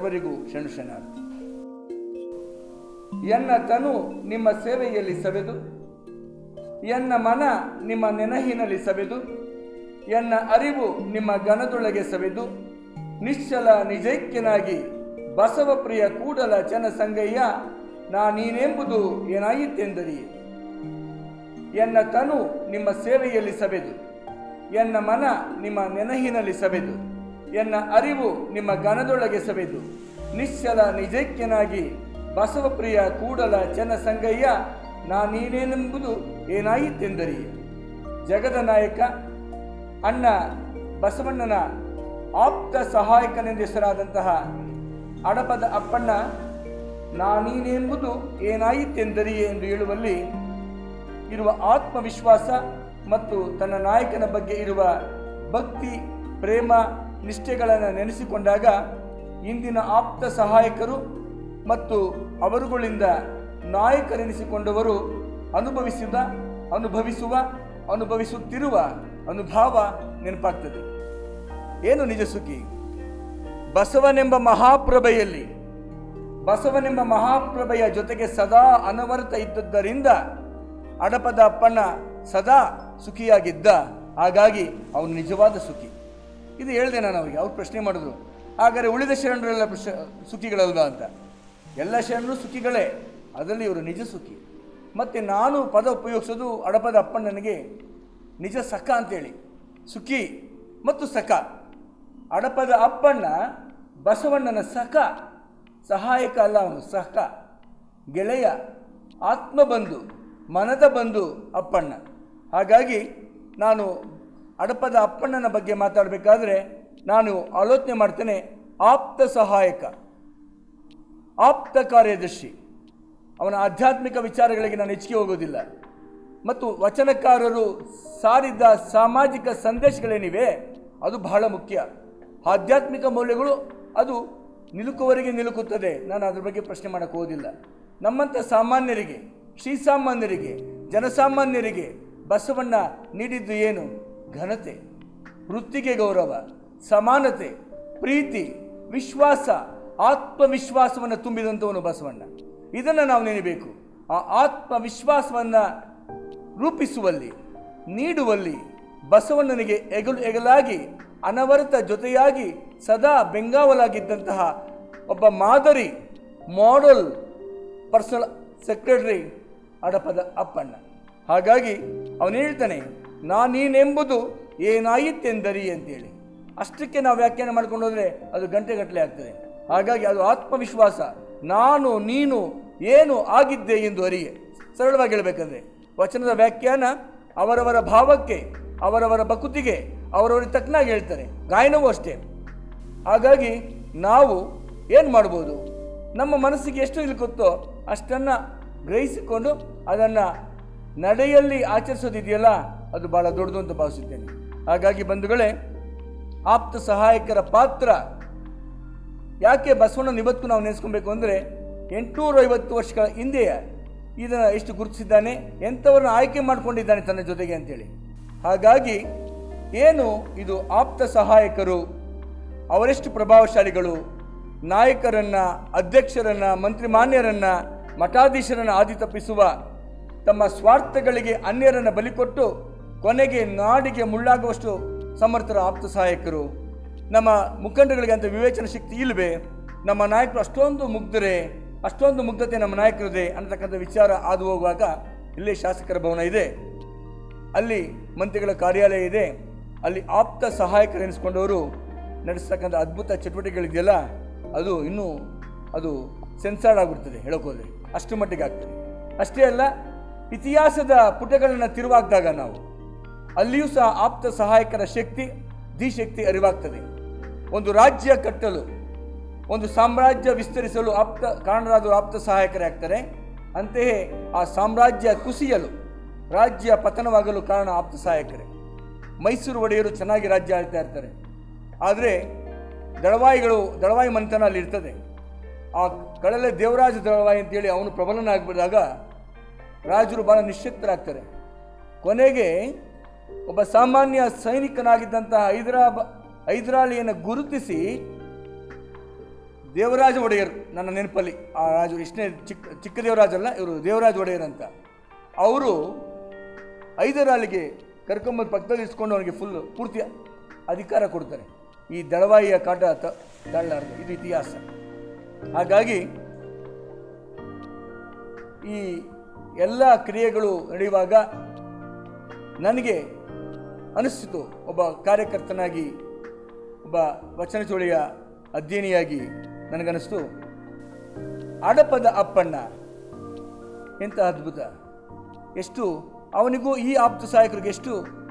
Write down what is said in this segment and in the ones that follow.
ಸರ್ವರಿಗೂ ಶರಣು ಶರಣಾರ್ಥಿ ಎನ್ನ ತನು ನಿಮ್ಮ ಸೇವೆಯಲ್ಲಿ ಸವೆದು ಎನ್ನ ಮನ ನಿಮ್ಮ ನೆನಹಿನಲ್ಲಿ ಸವೆದು ಎನ್ನ ಅರಿವು ನಿಮ್ಮ ಗನದೊಳಗೆ ಸವೆದು ನಿಶ್ಚಲ ನಿಜೈಕ್ಯನಾಗಿ ಬಸವಪ್ರಿಯ ಕೂಡಲ ಜನಸಂಗಯ್ಯ ನಾನೀನೆಂಬುದು ಏನಾಯಿತೆಂದರಿಯೇ ಎನ್ನ ತನು ನಿಮ್ಮ ಸೇವೆಯಲ್ಲಿ ಸವೆದು ಎನ್ನ ಮನ ನಿಮ್ಮ ನೆನಹಿನಲ್ಲಿ ಸವೆದು ಎನ್ನ ಅರಿವು ನಿಮ್ಮ ಗನದೊಳಗೆ ಸವೆದು ನಿಶ್ಚಲ ನಿಜೈಕ್ಯನಾಗಿ ಬಸವಪ್ರಿಯ ಕೂಡಲ ಜನಸಂಗಯ್ಯ ನಾನೀನೇನೆಂಬುದು ಏನಾಯಿತೆಂದರಿಯೇ ಜಗದ ನಾಯಕ ಅಣ್ಣ ಬಸವಣ್ಣನ ಆಪ್ತ ಸಹಾಯಕನೆಂದು ಹೆಸರಾದಂತಹ ಅಡಪದ ಅಪ್ಪಣ್ಣ ನಾನೀನೆಂಬುದು ಏನಾಯಿತೆಂದರಿಯೇ ಎಂದು ಹೇಳುವಲ್ಲಿ ಇರುವ ಆತ್ಮವಿಶ್ವಾಸ ಮತ್ತು ತನ್ನ ನಾಯಕನ ಬಗ್ಗೆ ಇರುವ ಭಕ್ತಿ ಪ್ರೇಮ ನಿಷ್ಠೆಗಳನ್ನು ನೆನೆಸಿಕೊಂಡಾಗ ಇಂದಿನ ಆಪ್ತ ಸಹಾಯಕರು ಮತ್ತು ಅವರುಗಳಿಂದ ನಾಯಕರೆನಿಸಿಕೊಂಡವರು ಅನುಭವಿಸಿದ ಅನುಭವಿಸುವ ಅನುಭವಿಸುತ್ತಿರುವ ಅನುಭವ ನೆನಪಾಗ್ತದೆ ಏನು ನಿಜ ಸುಖಿ ಬಸವನೆಂಬ ಮಹಾಪ್ರಭೆಯಲ್ಲಿ ಬಸವನೆಂಬ ಮಹಾಪ್ರಭೆಯ ಜೊತೆಗೆ ಸದಾ ಅನವರತ ಇದ್ದದ್ದರಿಂದ ಅಡಪದ ಅಪ್ಪಣ್ಣ ಸದಾ ಸುಖಿಯಾಗಿದ್ದ ಹಾಗಾಗಿ ಅವನು ನಿಜವಾದ ಸುಖಿ ಇದು ಹೇಳಿದೆ ನಾನು ಅವರಿಗೆ ಅವ್ರು ಪ್ರಶ್ನೆ ಮಾಡಿದ್ರು ಹಾಗಾದರೆ ಉಳಿದ ಶರಣರೆಲ್ಲ ಪ್ರಶ ಸುಖಿಗಳಲ್ವಾ ಅಂತ ಎಲ್ಲ ಶರಣರು ಸುಖಿಗಳೇ ಅದರಲ್ಲಿ ಇವರು ನಿಜ ಸುಖಿ ಮತ್ತು ನಾನು ಪದ ಉಪಯೋಗಿಸೋದು ಅಡಪದ ಅಪ್ಪಣ್ಣನಿಗೆ ನಿಜ ಸಖ ಅಂತೇಳಿ ಸುಖಿ ಮತ್ತು ಸಖ ಅಡಪದ ಅಪ್ಪಣ್ಣ ಬಸವಣ್ಣನ ಸಖ ಸಹಾಯಕ ಅಲ್ಲ ಅವನು ಸಖ ಗೆಳೆಯ ಆತ್ಮಬಂಧು ಮನದ ಬಂಧು ಅಪ್ಪಣ್ಣ ಹಾಗಾಗಿ ನಾನು ಅಡಪದ ಅಪ್ಪಣ್ಣನ ಬಗ್ಗೆ ಮಾತಾಡಬೇಕಾದ್ರೆ ನಾನು ಆಲೋಚನೆ ಮಾಡ್ತೇನೆ ಆಪ್ತ ಸಹಾಯಕ ಆಪ್ತ ಕಾರ್ಯದರ್ಶಿ ಅವನ ಆಧ್ಯಾತ್ಮಿಕ ವಿಚಾರಗಳಿಗೆ ನಾನು ಹೆಚ್ಚಿಗೆ ಹೋಗೋದಿಲ್ಲ ಮತ್ತು ವಚನಕಾರರು ಸಾರಿದ್ದ ಸಾಮಾಜಿಕ ಸಂದೇಶಗಳೇನಿವೆ ಅದು ಬಹಳ ಮುಖ್ಯ ಆಧ್ಯಾತ್ಮಿಕ ಮೌಲ್ಯಗಳು ಅದು ನಿಲುಕುವರೆಗೆ ನಿಲುಕುತ್ತದೆ ನಾನು ಅದ್ರ ಬಗ್ಗೆ ಪ್ರಶ್ನೆ ಮಾಡೋಕ್ಕೆ ಹೋಗೋದಿಲ್ಲ ನಮ್ಮಂಥ ಸಾಮಾನ್ಯರಿಗೆ ಶ್ರೀಸಾಮಾನ್ಯರಿಗೆ ಜನಸಾಮಾನ್ಯರಿಗೆ ಬಸವಣ್ಣ ನೀಡಿದ್ದು ಏನು ಘನತೆ ವೃತ್ತಿಗೆ ಗೌರವ ಸಮಾನತೆ ಪ್ರೀತಿ ವಿಶ್ವಾಸ ಆತ್ಮವಿಶ್ವಾಸವನ್ನು ತುಂಬಿದಂಥವನು ಬಸವಣ್ಣ ಇದನ್ನು ನಾವು ನೆನಬೇಕು ಆ ಆತ್ಮವಿಶ್ವಾಸವನ್ನು ರೂಪಿಸುವಲ್ಲಿ ನೀಡುವಲ್ಲಿ ಬಸವಣ್ಣನಿಗೆ ಎಗಲು ಎಗಲಾಗಿ ಅನವರತ ಜೊತೆಯಾಗಿ ಸದಾ ಬೆಂಗಾವಲಾಗಿದ್ದಂತಹ ಒಬ್ಬ ಮಾದರಿ model personal secretary Adapada Appanna ಹಾಗಾಗಿ ಅವನು ಹೇಳ್ತಾನೆ ನಾನೀನೆಂಬುದು ಏನಾಯಿತೆಂದರಿ ಅಂತೇಳಿ ಅಷ್ಟಕ್ಕೆ ನಾವು ವ್ಯಾಖ್ಯಾನ ಮಾಡ್ಕೊಂಡು ಹೋದರೆ ಅದು ಗಂಟೆಗಟ್ಟಲೆ ಆಗ್ತದೆ ಹಾಗಾಗಿ ಅದು ಆತ್ಮವಿಶ್ವಾಸ ನಾನು ನೀನು ಏನು ಆಗಿದ್ದೆ ಎಂದು ಅರಿಯೆ ಸರಳವಾಗಿ ಹೇಳಬೇಕಂದ್ರೆ ವಚನದ ವ್ಯಾಖ್ಯಾನ ಅವರವರ ಭಾವಕ್ಕೆ ಅವರವರ ಬಕುತಿಗೆ ಅವರವರಿಗೆ ತಕ್ಕನಾಗಿ ಹೇಳ್ತಾರೆ ಗಾಯನವೂ ಅಷ್ಟೇ ಹಾಗಾಗಿ ನಾವು ಏನು ಮಾಡ್ಬೋದು ನಮ್ಮ ಮನಸ್ಸಿಗೆ ಎಷ್ಟು ನಿಲ್ಕುತ್ತೋ ಅಷ್ಟನ್ನು ಗ್ರಹಿಸಿಕೊಂಡು ಅದನ್ನು ನಡೆಯಲ್ಲಿ ಆಚರಿಸೋದಿದೆಯಲ್ಲ ಅದು ಭಾಳ ದೊಡ್ಡದು ಅಂತ ಭಾವಿಸುತ್ತೇನೆ ಹಾಗಾಗಿ ಬಂಧುಗಳೇ ಆಪ್ತ ಸಹಾಯಕರ ಪಾತ್ರ ಯಾಕೆ ಬಸವಣ್ಣನ ಇವತ್ತು ನಾವು ನೆನೆಸ್ಕೊಬೇಕು ಅಂದರೆ ಎಂಟುನೂರ ಐವತ್ತು ವರ್ಷಗಳ ಹಿಂದೆಯ ಇದನ್ನು ಎಷ್ಟು ಗುರುತಿಸಿದ್ದಾನೆ ಎಂಥವ್ರನ್ನ ಆಯ್ಕೆ ಮಾಡಿಕೊಂಡಿದ್ದಾನೆ ತನ್ನ ಜೊತೆಗೆ ಅಂತೇಳಿ ಹಾಗಾಗಿ ಏನು ಇದು ಆಪ್ತ ಸಹಾಯಕರು ಅವರೆಷ್ಟು ಪ್ರಭಾವಶಾಲಿಗಳು ನಾಯಕರನ್ನು ಅಧ್ಯಕ್ಷರನ್ನು ಮಂತ್ರಿಮಾನ್ಯರನ್ನು ಮಠಾಧೀಶರನ್ನು ಆದಿ ತಪ್ಪಿಸುವ ತಮ್ಮ ಸ್ವಾರ್ಥಗಳಿಗೆ ಅನ್ಯರನ್ನು ಬಲಿಕೊಟ್ಟು ಕೊನೆಗೆ ನಾಡಿಗೆ ಮುಳ್ಳಾಗುವಷ್ಟು ಸಮರ್ಥರ ಆಪ್ತ ಸಹಾಯಕರು ನಮ್ಮ ಮುಖಂಡಗಳಿಗೆ ಅಂತ ವಿವೇಚನ ಶಕ್ತಿ ಇಲ್ಲವೇ ನಮ್ಮ ನಾಯಕರು ಅಷ್ಟೊಂದು ಮುಗ್ಧರೇ ಅಷ್ಟೊಂದು ಮುಗ್ಧತೆ ನಮ್ಮ ನಾಯಕರದೇ ಅನ್ನತಕ್ಕಂಥ ವಿಚಾರ ಹಾದು ಹೋಗುವಾಗ ಇಲ್ಲೇ ಶಾಸಕರ ಭವನ ಇದೆ ಅಲ್ಲಿ ಮಂತ್ರಿಗಳ ಕಾರ್ಯಾಲಯ ಇದೆ ಅಲ್ಲಿ ಆಪ್ತ ಸಹಾಯಕರೆನಿಸ್ಕೊಂಡವರು ನಡೆಸ್ತಕ್ಕಂಥ ಅದ್ಭುತ ಚಟುವಟಿಕೆಗಳಿದೆಯಲ್ಲ ಅದು ಇನ್ನೂ ಅದು ಸೆನ್ಸಾರ್ಡ್ ಆಗಿಬಿಡ್ತದೆ ಹೇಳೋಕೋದ್ರೆ ಅಷ್ಟು ಮಟ್ಟಿಗೆ ಆಗ್ತದೆ ಅಷ್ಟೇ ಅಲ್ಲ ಇತಿಹಾಸದ ಪುಟಗಳನ್ನು ತಿರುವಾಕ್ದಾಗ ನಾವು ಅಲ್ಲಿಯೂ ಸಹ ಆಪ್ತ ಸಹಾಯಕರ ಶಕ್ತಿ ಧಿಶಕ್ತಿ ಅರಿವಾಗ್ತದೆ ಒಂದು ರಾಜ್ಯ ಕಟ್ಟಲು ಒಂದು ಸಾಮ್ರಾಜ್ಯ ವಿಸ್ತರಿಸಲು ಆಪ್ತ ಕಾರಣರಾದವರು ಆಪ್ತ ಸಹಾಯಕರೇ ಆಗ್ತಾರೆ ಅಂತೆಯೇ ಆ ಸಾಮ್ರಾಜ್ಯ ಕುಸಿಯಲು ರಾಜ್ಯ ಪತನವಾಗಲು ಕಾರಣ ಆಪ್ತ ಸಹಾಯಕರೇ ಮೈಸೂರು ಒಡೆಯರು ಚೆನ್ನಾಗಿ ರಾಜ್ಯ ಆಳ್ತಾ ಇರ್ತಾರೆ ಆದರೆ ದಳವಾಯಿಗಳು ದಳವಾಯಿ ಮನೆತನ ಅಲ್ಲಿ ಇರ್ತದೆ ಆ ಕಡಲೆ ದೇವರಾಜ ದಳವಾಯಿ ಅಂತೇಳಿ ಅವನು ಪ್ರಬಲನಾಗ್ಬಿದಾಗ ರಾಜರು ಭಾಳ ನಿಶ್ಶಕ್ತರಾಗ್ತಾರೆ ಕೊನೆಗೆ ಒಬ್ಬ ಸಾಮಾನ್ಯ ಸೈನಿಕನಾಗಿದ್ದಂತಹ ಹೈದರಾಬಾ ಹೈದರಾಲಿಯನ್ನು ಗುರುತಿಸಿ ದೇವರಾಜ ಒಡೆಯರ್ ನನ್ನ ನೆನಪಲ್ಲಿ ಆ ರಾಜು ಎಷ್ಟನೇ ಚಿಕ್ಕ ಚಿಕ್ಕ ದೇವರಾಜಲ್ಲ ಇವರು ದೇವರಾಜ ಒಡೆಯರ್ ಅಂತ ಅವರು ಐದರಾಳಿಗೆ ಕರ್ಕೊಂಬಂದು ಪಕ್ಕದಲ್ಲಿ ಇಸ್ಕೊಂಡು ಅವನಿಗೆ ಫುಲ್ ಪೂರ್ತಿ ಅಧಿಕಾರ ಕೊಡ್ತಾರೆ ಈ ದಳವಾಯಿಯ ಕಾಟ ತ- ತಾಳಲಾರದು ಇದು ಇತಿಹಾಸ ಹಾಗಾಗಿ ಈ ಎಲ್ಲ ಕ್ರಿಯೆಗಳು ನಡೆಯುವಾಗ ನನಗೆ ಅನಿಸ್ತಿತು ಒಬ್ಬ ಕಾರ್ಯಕರ್ತನಾಗಿ ಒಬ್ಬ ವಚನ ಚೋಳಿಯ ಅಧ್ಯಯನಿಯಾಗಿ ನನಗನ್ನಿಸ್ತು ಅಡಪದ ಅಪ್ಪಣ್ಣ ಎಂಥ ಅದ್ಭುತ ಎಷ್ಟು ಅವನಿಗೂ ಈ ಆಪ್ತ ಸಹಾಯಕರಿಗೆ ಎಷ್ಟು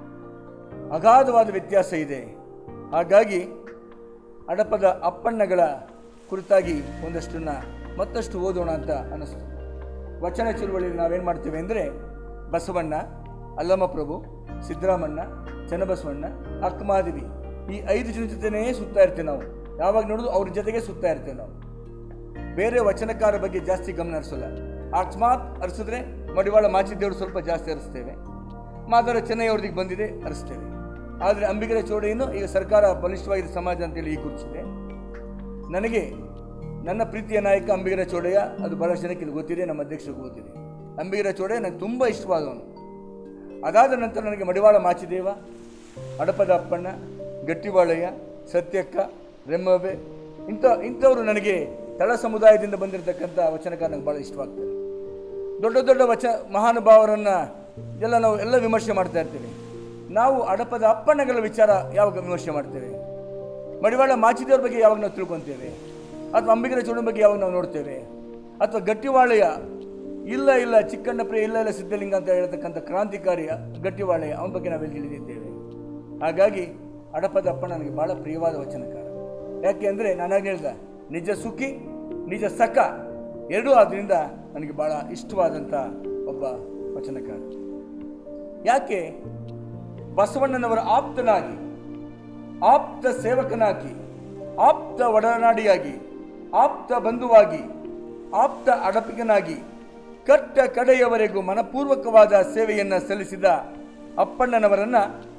ಅಗಾಧವಾದ ವ್ಯತ್ಯಾಸ ಇದೆ ಹಾಗಾಗಿ ಅಡಪದ ಅಪ್ಪಣ್ಣಗಳ ಕುರಿತಾಗಿ ಒಂದಷ್ಟನ್ನ ಮತ್ತಷ್ಟು ಓದೋಣ ಅಂತ ಅನ್ನಿಸ್ತು ವಚನ ಚಳುವಳಿಯಲ್ಲಿ ನಾವೇನು ಮಾಡ್ತೇವೆ ಅಂದರೆ ಬಸವಣ್ಣ ಅಲ್ಲಮಪ್ರಭು ಸಿದ್ದರಾಮಣ್ಣ ಚನ್ನಬಸವಣ್ಣ ಅಕ್ಕಮಾದೇವಿ ಈ ಐದು ಜನ ಜೊತೆನೇ ಸುತ್ತಾ ಇರ್ತೇವೆ ನಾವು ಯಾವಾಗ ನೋಡೋದು ಅವ್ರ ಜೊತೆಗೆ ಸುತ್ತಾ ಇರ್ತೇವೆ ನಾವು ಬೇರೆ ವಚನಕಾರ ಬಗ್ಗೆ ಜಾಸ್ತಿ ಗಮನ ಹರಿಸಲ್ಲ ಅಕಸ್ಮಾತ್ ಹರಿಸಿದ್ರೆ ಮಡಿವಾಳ ಮಾಚಿದೇವರು ಸ್ವಲ್ಪ ಜಾಸ್ತಿ ಹರಿಸ್ತೇವೆ ಮಾದರ ಚೆನ್ನೈ ಅವ್ರದಿಗೆ ಬಂದಿದೆ ಹರಿಸ್ತೇವೆ ಆದರೆ ಅಂಬಿಗರ ಚೋಡೆಯನ್ನು ಈಗ ಸರ್ಕಾರ ಬಲಿಷ್ಠವಾಗಿದೆ ಸಮಾಜ ಅಂತೇಳಿ ಈ ಗುರುತಿಸಿದೆ ನನಗೆ ನನ್ನ ಪ್ರೀತಿಯ ನಾಯಕ ಅಂಬಿಗರ ಚೋಡೆಯ ಅದು ಬಹಳ ಜನಕ್ಕೆ ಇದು ಗೊತ್ತಿದೆ ನಮ್ಮ ಅಧ್ಯಕ್ಷರಿಗೂ ಗೊತ್ತಿದೆ ಅಂಬಿಗರ ಚೋಡೆ ನನಗೆ ತುಂಬ ಇಷ್ಟವಾದವನು ಅದಾದ ನಂತರ ನನಗೆ ಮಡಿವಾಳ ಮಾಚಿದೇವ ಅಡಪದ ಅಪ್ಪಣ್ಣ ಗಟ್ಟಿವಾಳಯ್ಯ ಸತ್ಯಕ್ಕ ರೆಮ್ಮಬೆ ಇಂಥ ಇಂಥವರು ನನಗೆ ತಳ ಸಮುದಾಯದಿಂದ ಬಂದಿರತಕ್ಕಂಥ ವಚನಕಾರ ನನಗೆ ಭಾಳ ಇಷ್ಟವಾಗ್ತಾರೆ ದೊಡ್ಡ ದೊಡ್ಡ ವಚ ಮಹಾನುಭಾವರನ್ನು ಎಲ್ಲ ನಾವು ಎಲ್ಲ ವಿಮರ್ಶೆ ಮಾಡ್ತಾ ಇರ್ತೀವಿ ನಾವು ಅಡಪದ ಅಪ್ಪಣ್ಣಗಳ ವಿಚಾರ ಯಾವಾಗ ವಿಮರ್ಶೆ ಮಾಡ್ತೇವೆ ಮಡಿವಾಳ ಮಾಚಿದೇವ್ರ ಬಗ್ಗೆ ಯಾವಾಗ ನಾವು ತಿಳ್ಕೊತೇವೆ ಅಥವಾ ಅಂಬಿಗರ ಚೋಡನ ಬಗ್ಗೆ ಯಾವಾಗ ನಾವು ನೋಡ್ತೇವೆ ಅಥವಾ ಗಟ್ಟಿವಾಳೆಯ ಇಲ್ಲ ಇಲ್ಲ ಚಿಕ್ಕಣ್ಣ ಪ್ರಿಯ ಇಲ್ಲ ಇಲ್ಲ ಸಿದ್ಧಲಿಂಗ ಅಂತ ಹೇಳ್ತಕ್ಕಂಥ ಕ್ರಾಂತಿಕಾರಿಯ ಗಟ್ಟಿವಾಳೆಯ ಅವನ ಬಗ್ಗೆ ನಾವೆಲ್ಲಿ ತಿಳಿದಿದ್ದೇವೆ ಹಾಗಾಗಿ ಅಡಪದ ಅಪ್ಪ ನನಗೆ ಭಾಳ ಪ್ರಿಯವಾದ ವಚನಕಾರ ಯಾಕೆ ಅಂದರೆ ನಾನಾಗಿ ಹೇಳ್ದ ನಿಜ ಸುಖಿ ನಿಜ ಸಖ ಎರಡೂ ಆದ್ದರಿಂದ ನನಗೆ ಭಾಳ ಇಷ್ಟವಾದಂಥ ಒಬ್ಬ ವಚನಕಾರ ಯಾಕೆ ಬಸವಣ್ಣನವರ ಆಪ್ತನಾಗಿ ಆಪ್ತ ಸೇವಕನಾಗಿ ಆಪ್ತ ಒಡನಾಡಿಯಾಗಿ ಆಪ್ತ ಬಂಧುವಾಗಿ ಆಪ್ತ ಅಡಪಿಗನಾಗಿ ಕಟ್ಟ ಕಡೆಯವರೆಗೂ ಮನಪೂರ್ವಕವಾದ ಸೇವೆಯನ್ನು ಸಲ್ಲಿಸಿದ ಅಪ್ಪಣ್ಣನವರನ್ನ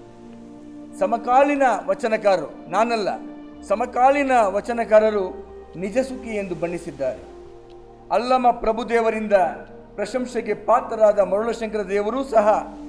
ಸಮಕಾಲೀನ ವಚನಕಾರರು ನಾನಲ್ಲ ಸಮಕಾಲೀನ ವಚನಕಾರರು ನಿಜಸುಖಿ ಎಂದು ಬಣ್ಣಿಸಿದ್ದಾರೆ ಅಲ್ಲಮ ಪ್ರಭುದೇವರಿಂದ ಪ್ರಶಂಸೆಗೆ ಪಾತ್ರರಾದ ಮರುಳಶಂಕರ ದೇವರೂ ಸಹ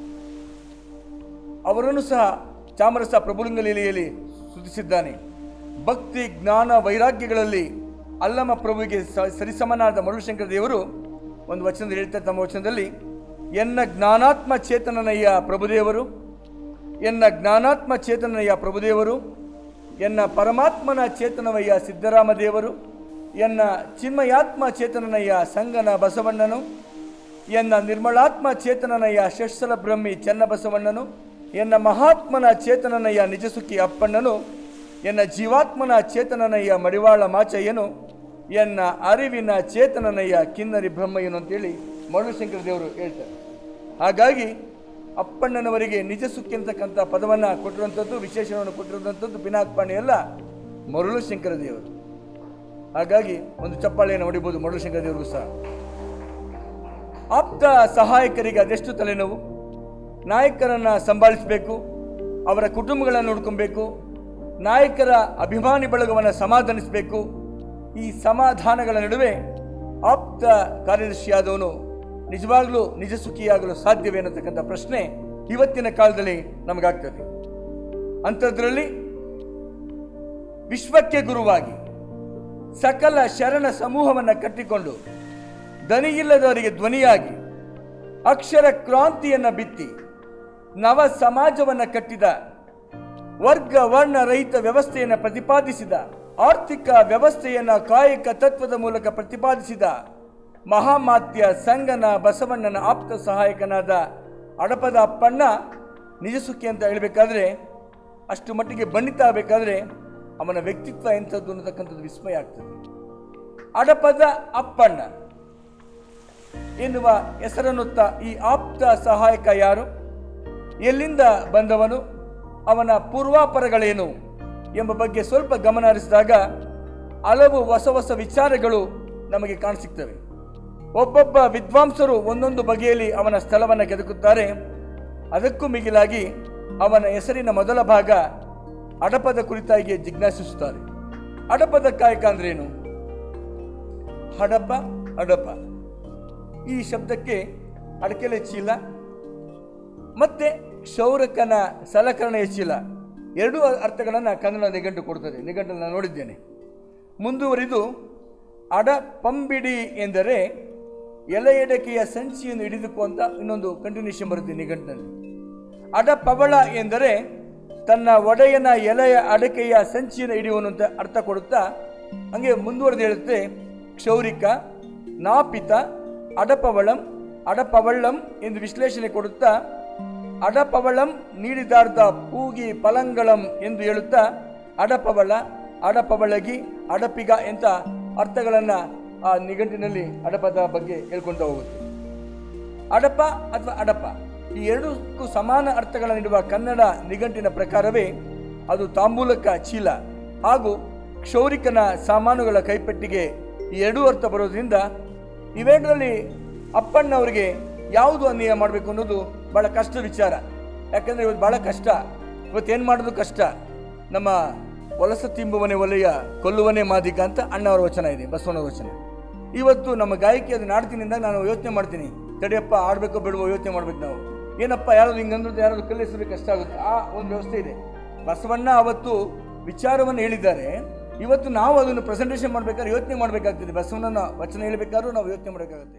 ಅವರನ್ನು ಸಹ ಚಾಮರಸ ಪ್ರಭುಲಿಂಗ ಲೀಲೆಯಲ್ಲಿ ಸ್ತುತಿಸಿದ್ದಾನೆ ಭಕ್ತಿ ಜ್ಞಾನ ವೈರಾಗ್ಯಗಳಲ್ಲಿ ಅಲ್ಲಮ ಪ್ರಭುವಿಗೆ ಸ- ಸರಿಸಮನಾದ ಮರುಳಶಂಕರ ದೇವರು ಒಂದು ವಚನದಲ್ಲಿ ಹೇಳ್ತಾರೆ ತಮ್ಮ ವಚನದಲ್ಲಿ ಎನ್ನ ಜ್ಞಾನಾತ್ಮ ಚೇತನನಯ್ಯ ಪ್ರಭುದೇವರು ಎನ್ನ ಜ್ಞಾನಾತ್ಮ ಚೇತನಯ್ಯ ಪ್ರಭುದೇವರು ಎನ್ನ ಪರಮಾತ್ಮನ ಚೇತನವಯ್ಯ ಸಿದ್ದರಾಮ ದೇವರು ಎನ್ನ ಚಿನ್ಮಯಾತ್ಮ ಚೇತನನಯ್ಯ ಸಂಗನ ಬಸವಣ್ಣನು ಎನ್ನ ನಿರ್ಮಲಾತ್ಮ ಚೇತನನಯ್ಯ ಷಟ್ಸಲ ಬ್ರಹ್ಮಿ ಚನ್ನಬಸವಣ್ಣನು ಎನ್ನ ಮಹಾತ್ಮನ ಚೇತನನಯ್ಯ ನಿಜಸುಖಿ ಅಪ್ಪಣ್ಣನು ಎನ್ನ ಜೀವಾತ್ಮನ ಚೇತನನಯ್ಯ ಮಡಿವಾಳ ಮಾಚಯ್ಯನು ಎನ್ನ ಅರಿವಿನ ಚೇತನನಯ್ಯ ಕಿನ್ನರಿ ಬ್ರಹ್ಮಯ್ಯನು ಅಂತೇಳಿ ಮರುಳಶಂಕರ ದೇವರು ಹೇಳ್ತಾರೆ ಹಾಗಾಗಿ ಅಪ್ಪಣ್ಣನವರಿಗೆ ನಿಜ ಸುಖಿ ಅಂತಕ್ಕಂಥ ಪದವನ್ನು ಕೊಟ್ಟಿರುವಂಥದ್ದು ವಿಶೇಷವನ್ನು ಕೊಟ್ಟಿರುವಂಥದ್ದು ಪಿನಾಕ್ ಪಾಣಿ ಅಲ್ಲ ಮರುಳು ಶಂಕರ ದೇವರು ಹಾಗಾಗಿ ಒಂದು ಚಪ್ಪಾಳೆಯನ್ನು ಹೊಡಿಬೋದು ಮರುಳು ಶಂಕರ ದೇವರಿಗೂ ಸಹ ಆಪ್ತ ಸಹಾಯಕರಿಗೆ ಅದೆಷ್ಟು ತಲೆನೋವು ನಾಯಕರನ್ನು ಸಂಭಾಳಿಸಬೇಕು ಅವರ ಕುಟುಂಬಗಳನ್ನು ನೋಡ್ಕೊಬೇಕು ನಾಯಕರ ಅಭಿಮಾನಿ ಬಳಗವನ್ನು ಸಮಾಧಾನಿಸಬೇಕು ಈ ಸಮಾಧಾನಗಳ ನಡುವೆ ಆಪ್ತ ಕಾರ್ಯದರ್ಶಿಯಾದವನು ನಿಜವಾಗ್ಲೂ ನಿಜ ಸುಖಿಯಾಗಲು ಸಾಧ್ಯವೇ ಅನ್ನತಕ್ಕಂಥ ಪ್ರಶ್ನೆ ಇವತ್ತಿನ ಕಾಲದಲ್ಲಿ ನಮಗಾಗ್ತದೆ ಅಂಥದ್ರಲ್ಲಿ ವಿಶ್ವಕ್ಕೆ ಗುರುವಾಗಿ ಸಕಲ ಶರಣ ಸಮೂಹವನ್ನು ಕಟ್ಟಿಕೊಂಡು ದನಿಯಿಲ್ಲದವರಿಗೆ ಧ್ವನಿಯಾಗಿ ಅಕ್ಷರ ಕ್ರಾಂತಿಯನ್ನು ಬಿತ್ತಿ ನವ ಸಮಾಜವನ್ನು ಕಟ್ಟಿದ ವರ್ಗ ವರ್ಣ ರಹಿತ ವ್ಯವಸ್ಥೆಯನ್ನು ಪ್ರತಿಪಾದಿಸಿದ ಆರ್ಥಿಕ ವ್ಯವಸ್ಥೆಯನ್ನು ಕಾಯಕ ತತ್ವದ ಮೂಲಕ ಪ್ರತಿಪಾದಿಸಿದ ಮಹಾಮಾತ್ಯ ಸಂಗನ ಬಸವಣ್ಣನ ಆಪ್ತ ಸಹಾಯಕನಾದ ಅಡಪದ ಅಪ್ಪಣ್ಣ ನಿಜಸುಖಿ ಅಂತ ಹೇಳಬೇಕಾದ್ರೆ ಅಷ್ಟು ಮಟ್ಟಿಗೆ ಬಣ್ಣಿತ ಆಗಬೇಕಾದ್ರೆ ಅವನ ವ್ಯಕ್ತಿತ್ವ ಎಂಥದ್ದು ಅನ್ನತಕ್ಕಂಥದ್ದು ವಿಸ್ಮಯ ಆಗ್ತದೆ ಅಡಪದ ಅಪ್ಪಣ್ಣ ಎನ್ನುವ ಹೆಸರನ್ನುತ್ತ ಈ ಆಪ್ತ ಸಹಾಯಕ ಯಾರು ಎಲ್ಲಿಂದ ಬಂದವನು ಅವನ ಪೂರ್ವಾಪರಗಳೇನು ಎಂಬ ಬಗ್ಗೆ ಸ್ವಲ್ಪ ಗಮನ ಹರಿಸಿದಾಗ ಹಲವು ಹೊಸ ಹೊಸ ವಿಚಾರಗಳು ನಮಗೆ ಕಾಣಸಿಗ್ತವೆ ಒಬ್ಬೊಬ್ಬ ವಿದ್ವಾಂಸರು ಒಂದೊಂದು ಬಗೆಯಲ್ಲಿ ಅವನ ಸ್ಥಳವನ್ನು ಕೆದಕುತ್ತಾರೆ ಅದಕ್ಕೂ ಮಿಗಿಲಾಗಿ ಅವನ ಹೆಸರಿನ ಮೊದಲ ಭಾಗ ಅಡಪದ ಕುರಿತಾಗಿ ಜಿಜ್ಞಾಸಿಸುತ್ತಾರೆ ಅಡಪದ ಕಾಯಕ ಅಂದ್ರೇನು ಹಡಪ ಅಡಪ ಈ ಶಬ್ದಕ್ಕೆ ಅಡಕೆಲೆ ಚೀಲ ಮತ್ತೆ ಕ್ಷೌರಕನ ಸಲಕರಣೆ ಚೀಲ ಎರಡೂ ಅರ್ಥಗಳನ್ನು ಕನ್ನಡ ನಿಘಂಟು ಕೊಡ್ತದೆ ನಿಘಂಟಲ್ಲಿ ನಾನು ನೋಡಿದ್ದೇನೆ ಮುಂದುವರಿದು ಅಡ ಪಂಬಿಡಿ ಎಂದರೆ ಎಲೆ ಎಡಕೆಯ ಸಂಚಿಯನ್ನು ಹಿಡಿದುಕೋ ಅಂತ ಇನ್ನೊಂದು ಕಂಟಿನ್ಯೂಷನ್ ಬರುತ್ತೆ ನಿಘಂಟಿನಲ್ಲಿ ಅಡ ಪವಳ ಎಂದರೆ ತನ್ನ ಒಡೆಯನ ಎಲೆಯ ಅಡಕೆಯ ಸಂಚಿಯನ್ನು ಹಿಡಿಯುವನು ಅಂತ ಅರ್ಥ ಕೊಡುತ್ತಾ ಹಂಗೆ ಮುಂದುವರೆದು ಹೇಳುತ್ತೆ ಕ್ಷೌರಿಕ ನಾಪಿತ ಅಡಪವಳಂ ಅಡಪವಳ್ಳಂ ಎಂದು ವಿಶ್ಲೇಷಣೆ ಕೊಡುತ್ತಾ ಅಡಪವಳಂ ನೀಡಿದಾರ್ದ ಪೂಗಿ ಪಲಂಗಳಂ ಎಂದು ಹೇಳುತ್ತಾ ಅಡಪವಳ ಅಡಪವಳಗಿ ಅಡಪಿಗ ಎಂತ ಅರ್ಥಗಳನ್ನು ಆ ನಿಘಂಟಿನಲ್ಲಿ ಅಡಪದ ಬಗ್ಗೆ ಹೇಳ್ಕೊಂತ ಹೋಗುತ್ತೆ ಅಡಪ ಅಥವಾ ಅಡಪ ಈ ಎರಡಕ್ಕೂ ಸಮಾನ ಅರ್ಥಗಳನ್ನು ನೀಡುವ ಕನ್ನಡ ನಿಘಂಟಿನ ಪ್ರಕಾರವೇ ಅದು ತಾಂಬೂಲಕ ಚೀಲ ಹಾಗೂ ಕ್ಷೌರಿಕನ ಸಾಮಾನುಗಳ ಕೈಪೆಟ್ಟಿಗೆ ಈ ಎರಡೂ ಅರ್ಥ ಬರೋದ್ರಿಂದ ಇವೆರಡರಲ್ಲಿ ಅಪ್ಪಣ್ಣವರಿಗೆ ಯಾವುದು ಅನ್ಯಾಯ ಮಾಡಬೇಕು ಅನ್ನೋದು ಬಹಳ ಕಷ್ಟ ವಿಚಾರ ಯಾಕಂದರೆ ಇವತ್ತು ಬಹಳ ಕಷ್ಟ ಇವತ್ತು ಏನು ಮಾಡೋದು ಕಷ್ಟ ನಮ್ಮ ವಲಸ ತಿಂಬುವನೆ ಒಲೆಯ ಕೊಲ್ಲುವನೆ ಮಾದಿಕ ಅಂತ ಅಣ್ಣವರ ವಚನ ಇದೆ ಬಸವಣ್ಣವರ ವಚನ ಇವತ್ತು ನಮ್ಮ ಗಾಯಕಿ ಅದು ನಾಡ್ತಿನಿಂದ ನಾನು ಯೋಚನೆ ಮಾಡ್ತೀನಿ ತಡಿಯಪ್ಪ ಆಡಬೇಕೋ ಬಿಡುವೋ ಯೋಚನೆ ಮಾಡ್ಬೇಕು ನಾವು ಏನಪ್ಪ ಯಾರಾದ್ರು ಹಿಂಗಂದ್ರೆ ಯಾರಾದ್ರು ಕಲಿಸಬೇಕು ಕಷ್ಟ ಆಗುತ್ತೆ ಆ ಒಂದು ವ್ಯವಸ್ಥೆ ಇದೆ ಬಸವಣ್ಣ ಅವತ್ತು ವಿಚಾರವನ್ನು ಹೇಳಿದ್ದಾರೆ ಇವತ್ತು ನಾವು ಅದನ್ನು ಪ್ರೆಸೆಂಟೇಷನ್ ಮಾಡ್ಬೇಕಾದ್ರೆ ಯೋಚನೆ ಮಾಡಬೇಕಾಗ್ತದೆ ಬಸವಣ್ಣನ ವಚನ ಹೇಳಬೇಕಾದ್ರೂ ನಾವು ಯೋಚನೆ ಮಾಡಬೇಕಾಗುತ್ತೆ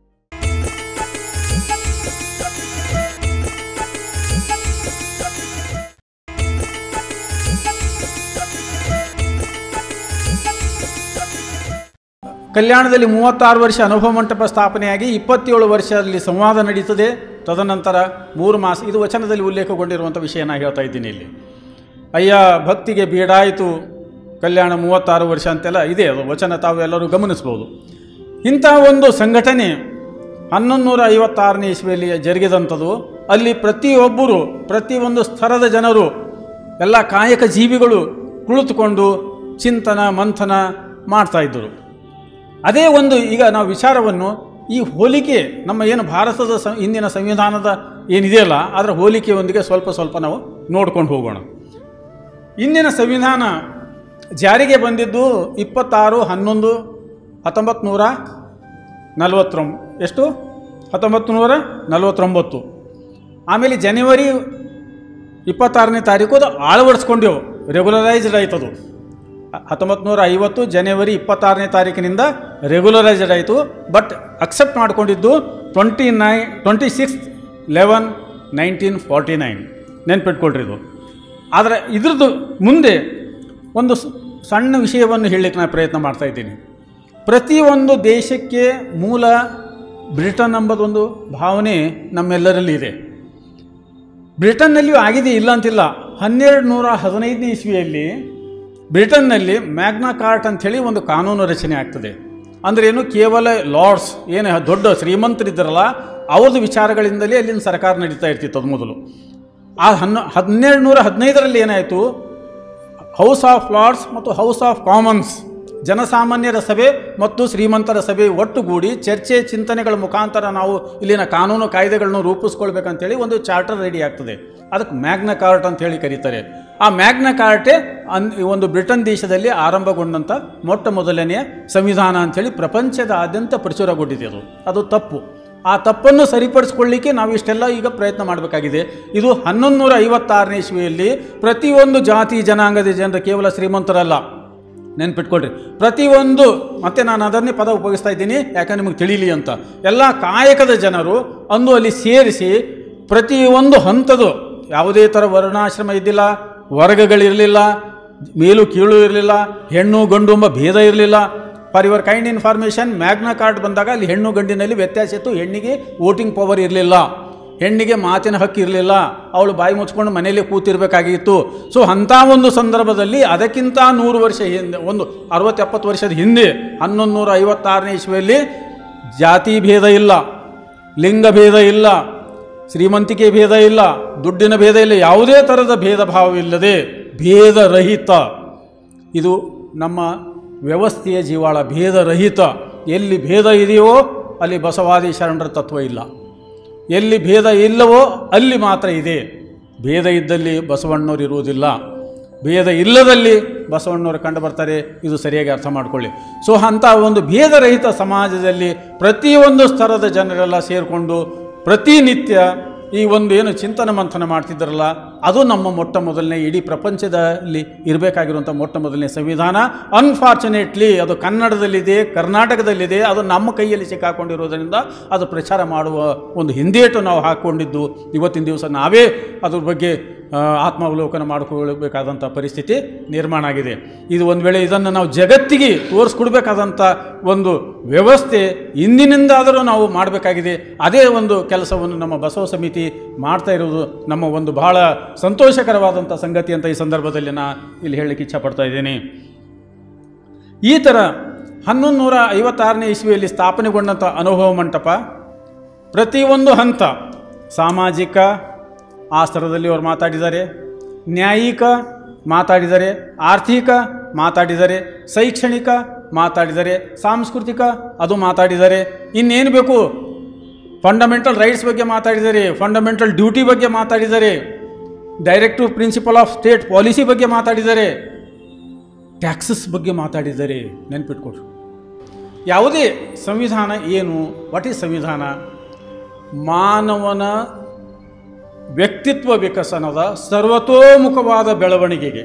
ಕಲ್ಯಾಣದಲ್ಲಿ ಮೂವತ್ತಾರು ವರ್ಷ ಅನುಭವ ಮಂಟಪ ಸ್ಥಾಪನೆಯಾಗಿ ಇಪ್ಪತ್ತೇಳು ವರ್ಷದಲ್ಲಿ ಸಂವಾದ ನಡೀತದೆ ತದನಂತರ ಮೂರು ಮಾಸ ಇದು ವಚನದಲ್ಲಿ ಉಲ್ಲೇಖಗೊಂಡಿರುವಂಥ ವಿಷಯ ನಾನು ಹೇಳ್ತಾ ಇದ್ದೀನಿ ಇಲ್ಲಿ ಅಯ್ಯ ಭಕ್ತಿಗೆ ಬೀಡಾಯಿತು ಕಲ್ಯಾಣ ಮೂವತ್ತಾರು ವರ್ಷ ಅಂತೆಲ್ಲ ಇದೆ ಅದು ವಚನ ತಾವು ಎಲ್ಲರೂ ಗಮನಿಸ್ಬೋದು ಇಂಥ ಒಂದು ಸಂಘಟನೆ ಹನ್ನೊಂದು ನೂರ ಐವತ್ತಾರನೇ ಇಸ್ವಿಯಲ್ಲಿ ಜರುಗಿದಂಥದ್ದು ಅಲ್ಲಿ ಪ್ರತಿಯೊಬ್ಬರು ಪ್ರತಿಯೊಂದು ಸ್ತರದ ಜನರು ಎಲ್ಲ ಕಾಯಕ ಜೀವಿಗಳು ಕುಳಿತುಕೊಂಡು ಚಿಂತನ ಮಂಥನ ಮಾಡ್ತಾಯಿದ್ದರು ಅದೇ ಒಂದು ಈಗ ನಾವು ವಿಚಾರವನ್ನು ಈ ಹೋಲಿಕೆ ನಮ್ಮ ಏನು ಭಾರತದ ಸ ಇಂದಿನ ಸಂವಿಧಾನದ ಏನಿದೆಯಲ್ಲ ಅದರ ಹೋಲಿಕೆಯೊಂದಿಗೆ ಸ್ವಲ್ಪ ಸ್ವಲ್ಪ ನಾವು ನೋಡ್ಕೊಂಡು ಹೋಗೋಣ ಇಂದಿನ ಸಂವಿಧಾನ ಜಾರಿಗೆ ಬಂದಿದ್ದು ಇಪ್ಪತ್ತಾರು ಹನ್ನೊಂದು ಹತ್ತೊಂಬತ್ತು ನೂರ ನಲವತ್ತೊಂಬ ಎಷ್ಟು ಹತ್ತೊಂಬತ್ತು ನೂರ ನಲವತ್ತೊಂಬತ್ತು ಆಮೇಲೆ ಜನವರಿ ಇಪ್ಪತ್ತಾರನೇ ತಾರೀಕು ಅದು ಅಳವಡಿಸ್ಕೊಂಡೆವು ರೆಗ್ಯುಲರೈಸ್ಡ್ ಆಯ್ತದು ಹತ್ತೊಂಬತ್ತು ನೂರ ಐವತ್ತು ಜನವರಿ ಇಪ್ಪತ್ತಾರನೇ ತಾರೀಕಿನಿಂದ ರೆಗ್ಯುಲರೈಸ್ಡ್ ಆಯಿತು ಬಟ್ ಅಕ್ಸೆಪ್ಟ್ ಮಾಡಿಕೊಂಡಿದ್ದು ಟ್ವೆಂಟಿ ನೈ twenty six eleven nineteen forty nine ನೆನ್ಪಿಟ್ಕೊಳ್ರಿ ಇದು ಆದರೆ ಇದ್ರದ್ದು ಮುಂದೆ ಒಂದು ಸ್- ಸಣ್ಣ ವಿಷಯವನ್ನು ಹೇಳಲಿಕ್ಕೆ ನಾನು ಪ್ರಯತ್ನ ಮಾಡ್ತಾ ಇದ್ದೀನಿ ಪ್ರತಿಯೊಂದು ದೇಶಕ್ಕೆ ಮೂಲ ಬ್ರಿಟನ್ ಎಂಬುದೊಂದು ಭಾವನೆ ನಮ್ಮೆಲ್ಲರಲ್ಲಿ ಇದೆ ಬ್ರಿಟನ್ನಲ್ಲಿಯೂ ಆಗಿದೆ ಇಲ್ಲ ಅಂತಿಲ್ಲ ಹನ್ನೆರಡು ನೂರ ಹದಿನೈದನೇ ಇಸ್ವಿಯಲ್ಲಿ ಬ್ರಿಟನ್ನಲ್ಲಿ ಮ್ಯಾಗ್ನಾ ಕಾರ್ಟ್ ಅಂಥೇಳಿ ಒಂದು ಕಾನೂನು ರಚನೆ ಆಗ್ತದೆ ಅಂದ್ರೆ ಏನು ಕೇವಲ ಲಾರ್ಡ್ಸ್ ಏನು ದೊಡ್ಡ ಶ್ರೀಮಂತರಿದ್ದಾರಲ್ಲ ಅವ್ರದ್ದು ವಿಚಾರಗಳಿಂದಲೇ ಅಲ್ಲಿನ ಸರ್ಕಾರ ನಡೀತಾ ಇರ್ತಿತ್ತು ಅದು ಮೊದಲು ಆ ಹನ್ನ ಹನ್ನೆರಡು ನೂರ ಹದಿನೈದರಲ್ಲಿ ಏನಾಯಿತು ಹೌಸ್ ಆಫ್ ಲಾರ್ಡ್ಸ್ ಮತ್ತು ಹೌಸ್ ಆಫ್ ಕಾಮನ್ಸ್ ಜನಸಾಮಾನ್ಯರ ಸಭೆ ಮತ್ತು ಶ್ರೀಮಂತರ ಸಭೆ ಒಟ್ಟುಗೂಡಿ ಚರ್ಚೆ ಚಿಂತನೆಗಳ ಮುಖಾಂತರ ನಾವು ಇಲ್ಲಿನ ಕಾನೂನು ಕಾಯ್ದೆಗಳನ್ನು ರೂಪಿಸ್ಕೊಳ್ಬೇಕಂತೇಳಿ ಒಂದು ಚಾರ್ಟರ್ ರೆಡಿ ಆಗ್ತದೆ ಅದಕ್ಕೆ ಮ್ಯಾಗ್ನ ಕಾರ್ಟ್ ಅಂತ ಹೇಳಿ ಕರೀತಾರೆ ಆ ಮ್ಯಾಗ್ನ ಕಾರ್ಟೇ ಅನ್ ಒಂದು ಬ್ರಿಟನ್ ದೇಶದಲ್ಲಿ ಆರಂಭಗೊಂಡಂಥ ಮೊಟ್ಟ ಮೊದಲನೆಯ ಸಂವಿಧಾನ ಅಂಥೇಳಿ ಪ್ರಪಂಚದಾದ್ಯಂತ ಪ್ರಚುರಗೊಂಡಿದೆ ಅದು ಅದು ತಪ್ಪು ಆ ತಪ್ಪನ್ನು ಸರಿಪಡಿಸ್ಕೊಳ್ಳಿಕ್ಕೆ ನಾವು ಇಷ್ಟೆಲ್ಲ ಈಗ ಪ್ರಯತ್ನ ಮಾಡಬೇಕಾಗಿದೆ ಇದು ಹನ್ನೊಂದು ನೂರ ಐವತ್ತಾರನೇ ಇಸ್ವಿಯಲ್ಲಿ ಪ್ರತಿಯೊಂದು ಜಾತಿ ಜನಾಂಗದ ಜನರು ಕೇವಲ ಶ್ರೀಮಂತರಲ್ಲ ನೆನ್ಪಿಟ್ಕೊಳ್ರಿ ಪ್ರತಿಯೊಂದು ಮತ್ತೆ ನಾನು ಅದನ್ನೇ ಪದ ಉಪಯೋಗಿಸ್ತಾ ಇದ್ದೀನಿ ಯಾಕಂದ್ರೆ ನಿಮಗೆ ತಿಳಿಲಿ ಅಂತ ಎಲ್ಲ ಕಾಯಕದ ಜನರು ಅಂದು ಅಲ್ಲಿ ಸೇರಿಸಿ ಪ್ರತಿಯೊಂದು ಹಂತದ ಯಾವುದೇ ಥರ ವರ್ಣಾಶ್ರಮ ಇದ್ದಿಲ್ಲ ವರ್ಗಗಳಿರಲಿಲ್ಲ ಮೇಲು ಕೀಳು ಇರಲಿಲ್ಲ ಹೆಣ್ಣು ಗಂಡು ಎಂಬ ಭೇದ ಇರಲಿಲ್ಲ for your kind information Magna Carta ಬಂದಾಗ ಅಲ್ಲಿ ಹೆಣ್ಣು ಗಂಡಿನಲ್ಲಿ ವ್ಯತ್ಯಾಸ ಇತ್ತು ಹೆಣ್ಣಿಗೆ ವೋಟಿಂಗ್ ಪವರ್ ಇರಲಿಲ್ಲ ಹೆಣ್ಣಿಗೆ ಮಾತಿನ ಹಕ್ಕು ಇರಲಿಲ್ಲ ಅವಳು ಬಾಯಿ ಮುಚ್ಕೊಂಡು ಮನೆಯಲ್ಲೇ ಕೂತಿರ್ಬೇಕಾಗಿತ್ತು ಸೊ ಅಂಥ ಒಂದು ಸಂದರ್ಭದಲ್ಲಿ ಅದಕ್ಕಿಂತ ನೂರು ವರ್ಷ ಹಿಂದೆ ಒಂದು ಅರವತ್ತು ಎಪ್ಪತ್ತು ವರ್ಷದ ಹಿಂದೆ ಹನ್ನೊಂದು ನೂರ ಐವತ್ತಾರನೇ ಇಸ್ವಿಯಲ್ಲಿ ಜಾತಿ ಭೇದ ಇಲ್ಲ ಲಿಂಗ ಭೇದ ಇಲ್ಲ ಶ್ರೀಮಂತಿಕೆ ಭೇದ ಇಲ್ಲ ದುಡ್ಡಿನ ಭೇದ ಇಲ್ಲ ಯಾವುದೇ ಥರದ ಭೇದ ಭಾವವಿಲ್ಲದೆ ಭೇದರಹಿತ ಇದು ನಮ್ಮ ವ್ಯವಸ್ಥೆಯ ಜೀವಾಳ ಭೇದರಹಿತ ಎಲ್ಲಿ ಭೇದ ಇದೆಯೋ ಅಲ್ಲಿ ಬಸವಾದಿ ಶರಣರ ತತ್ವ ಇಲ್ಲ ಎಲ್ಲಿ ಭೇದ ಇಲ್ಲವೋ ಅಲ್ಲಿ ಮಾತ್ರ ಇದೆ ಭೇದ ಇದ್ದಲ್ಲಿ ಬಸವಣ್ಣವರು ಇರುವುದಿಲ್ಲ ಭೇದ ಇಲ್ಲದಲ್ಲಿ ಬಸವಣ್ಣವರು ಕಂಡು ಬರ್ತಾರೆ ಇದು ಸರಿಯಾಗಿ ಅರ್ಥ ಮಾಡ್ಕೊಳ್ಳಿ ಸೊ ಅಂಥ ಒಂದು ಭೇದರಹಿತ ಸಮಾಜದಲ್ಲಿ ಪ್ರತಿಯೊಂದು ಸ್ತರದ ಜನರೆಲ್ಲ ಸೇರಿಕೊಂಡು ಪ್ರತಿನಿತ್ಯ ಈ ಒಂದು ಏನು ಚಿಂತನ ಮಂಥನ ಮಾಡ್ತಿದ್ದಾರಲ್ಲ ಅದು ನಮ್ಮ ಮೊಟ್ಟ ಮೊದಲನೇ ಇಡೀ ಪ್ರಪಂಚದಲ್ಲಿ ಇರಬೇಕಾಗಿರುವಂಥ ಮೊಟ್ಟ ಮೊದಲನೇ ಸಂವಿಧಾನ ಅನ್ಫಾರ್ಚುನೇಟ್ಲಿ ಅದು ಕನ್ನಡದಲ್ಲಿದೆ ಕರ್ನಾಟಕದಲ್ಲಿದೆ ಅದು ನಮ್ಮ ಕೈಯಲ್ಲಿ ಸಿಕ್ಕಾಕೊಂಡಿರೋದರಿಂದ ಅದು ಪ್ರಚಾರ ಮಾಡುವ ಒಂದು ಹಿಂದೇಟು ನಾವು ಹಾಕ್ಕೊಂಡಿದ್ದು ಇವತ್ತಿನ ದಿವಸ ನಾವೇ ಅದ್ರ ಬಗ್ಗೆ ಆ, ಆತ್ಮಾವಲೋಕನ ಮಾಡಿಕೊಳ್ಳಬೇಕಾದಂಥ ಪರಿಸ್ಥಿತಿ ನಿರ್ಮಾಣ ಆಗಿದೆ ಇದು ಒಂದು ವೇಳೆ ಇದನ್ನು ನಾವು ಜಗತ್ತಿಗೆ ತೋರಿಸ್ಕೊಡ್ಬೇಕಾದಂಥ ಒಂದು ವ್ಯವಸ್ಥೆ ಇಂದಿನಿಂದಾದರೂ ನಾವು ಮಾಡಬೇಕಾಗಿದೆ ಅದೇ ಒಂದು ಕೆಲಸವನ್ನು ನಮ್ಮ ಬಸವ ಸಮಿತಿ ಮಾಡ್ತಾ ಇರುವುದು ನಮ್ಮ ಒಂದು ಬಹಳ ಸಂತೋಷಕರವಾದಂಥ ಸಂಗತಿ ಅಂತ ಈ ಸಂದರ್ಭದಲ್ಲಿ ನಾ ಇಲ್ಲಿ ಹೇಳಲಿಕ್ಕೆ ಇಚ್ಛಪಡ್ತಾ ಇದ್ದೇನೆ ಈ ಥರ ಹನ್ನೊಂದು ನೂರ ಐವತ್ತಾರನೇ ಇಸ್ವಿಯಲ್ಲಿ ಸ್ಥಾಪನೆಗೊಂಡಂಥ ಅನುಭವ ಮಂಟಪ ಪ್ರತಿಯೊಂದು ಹಂತ ಸಾಮಾಜಿಕ ಆ ಸ್ತರದಲ್ಲಿ ಅವರು ಮಾತಾಡಿದ್ದಾರೆ ನ್ಯಾಯಿಕ ಮಾತಾಡಿದ್ದಾರೆ ಆರ್ಥಿಕ ಮಾತಾಡಿದ್ದಾರೆ ಶೈಕ್ಷಣಿಕ ಮಾತಾಡಿದ್ದಾರೆ ಸಾಂಸ್ಕೃತಿಕ ಅದು ಮಾತಾಡಿದ್ದಾರೆ ಇನ್ನೇನು ಬೇಕು ಫಂಡಮೆಂಟಲ್ ರೈಟ್ಸ್ ಬಗ್ಗೆ ಮಾತಾಡಿದ್ದಾರೆ ಫಂಡಮೆಂಟಲ್ ಡ್ಯೂಟಿ ಬಗ್ಗೆ ಮಾತಾಡಿದ್ದಾರೆ directive principle of state policy ಬಗ್ಗೆ ಮಾತಾಡಿದ್ದಾರೆ ಟ್ಯಾಕ್ಸಸ್ ಬಗ್ಗೆ ಮಾತಾಡಿದ್ದಾರೆ ನೆನ್ಪಿಟ್ಕೊಡ್ರಿ ಯಾವುದೇ ಸಂವಿಧಾನ ಏನು ವಾಟ್ ಈಸ್ ಸಂವಿಧಾನ ಮಾನವನ ವ್ಯಕ್ತಿತ್ವ ವಿಕಸನದ ಸರ್ವತೋಮುಖವಾದ ಬೆಳವಣಿಗೆಗೆ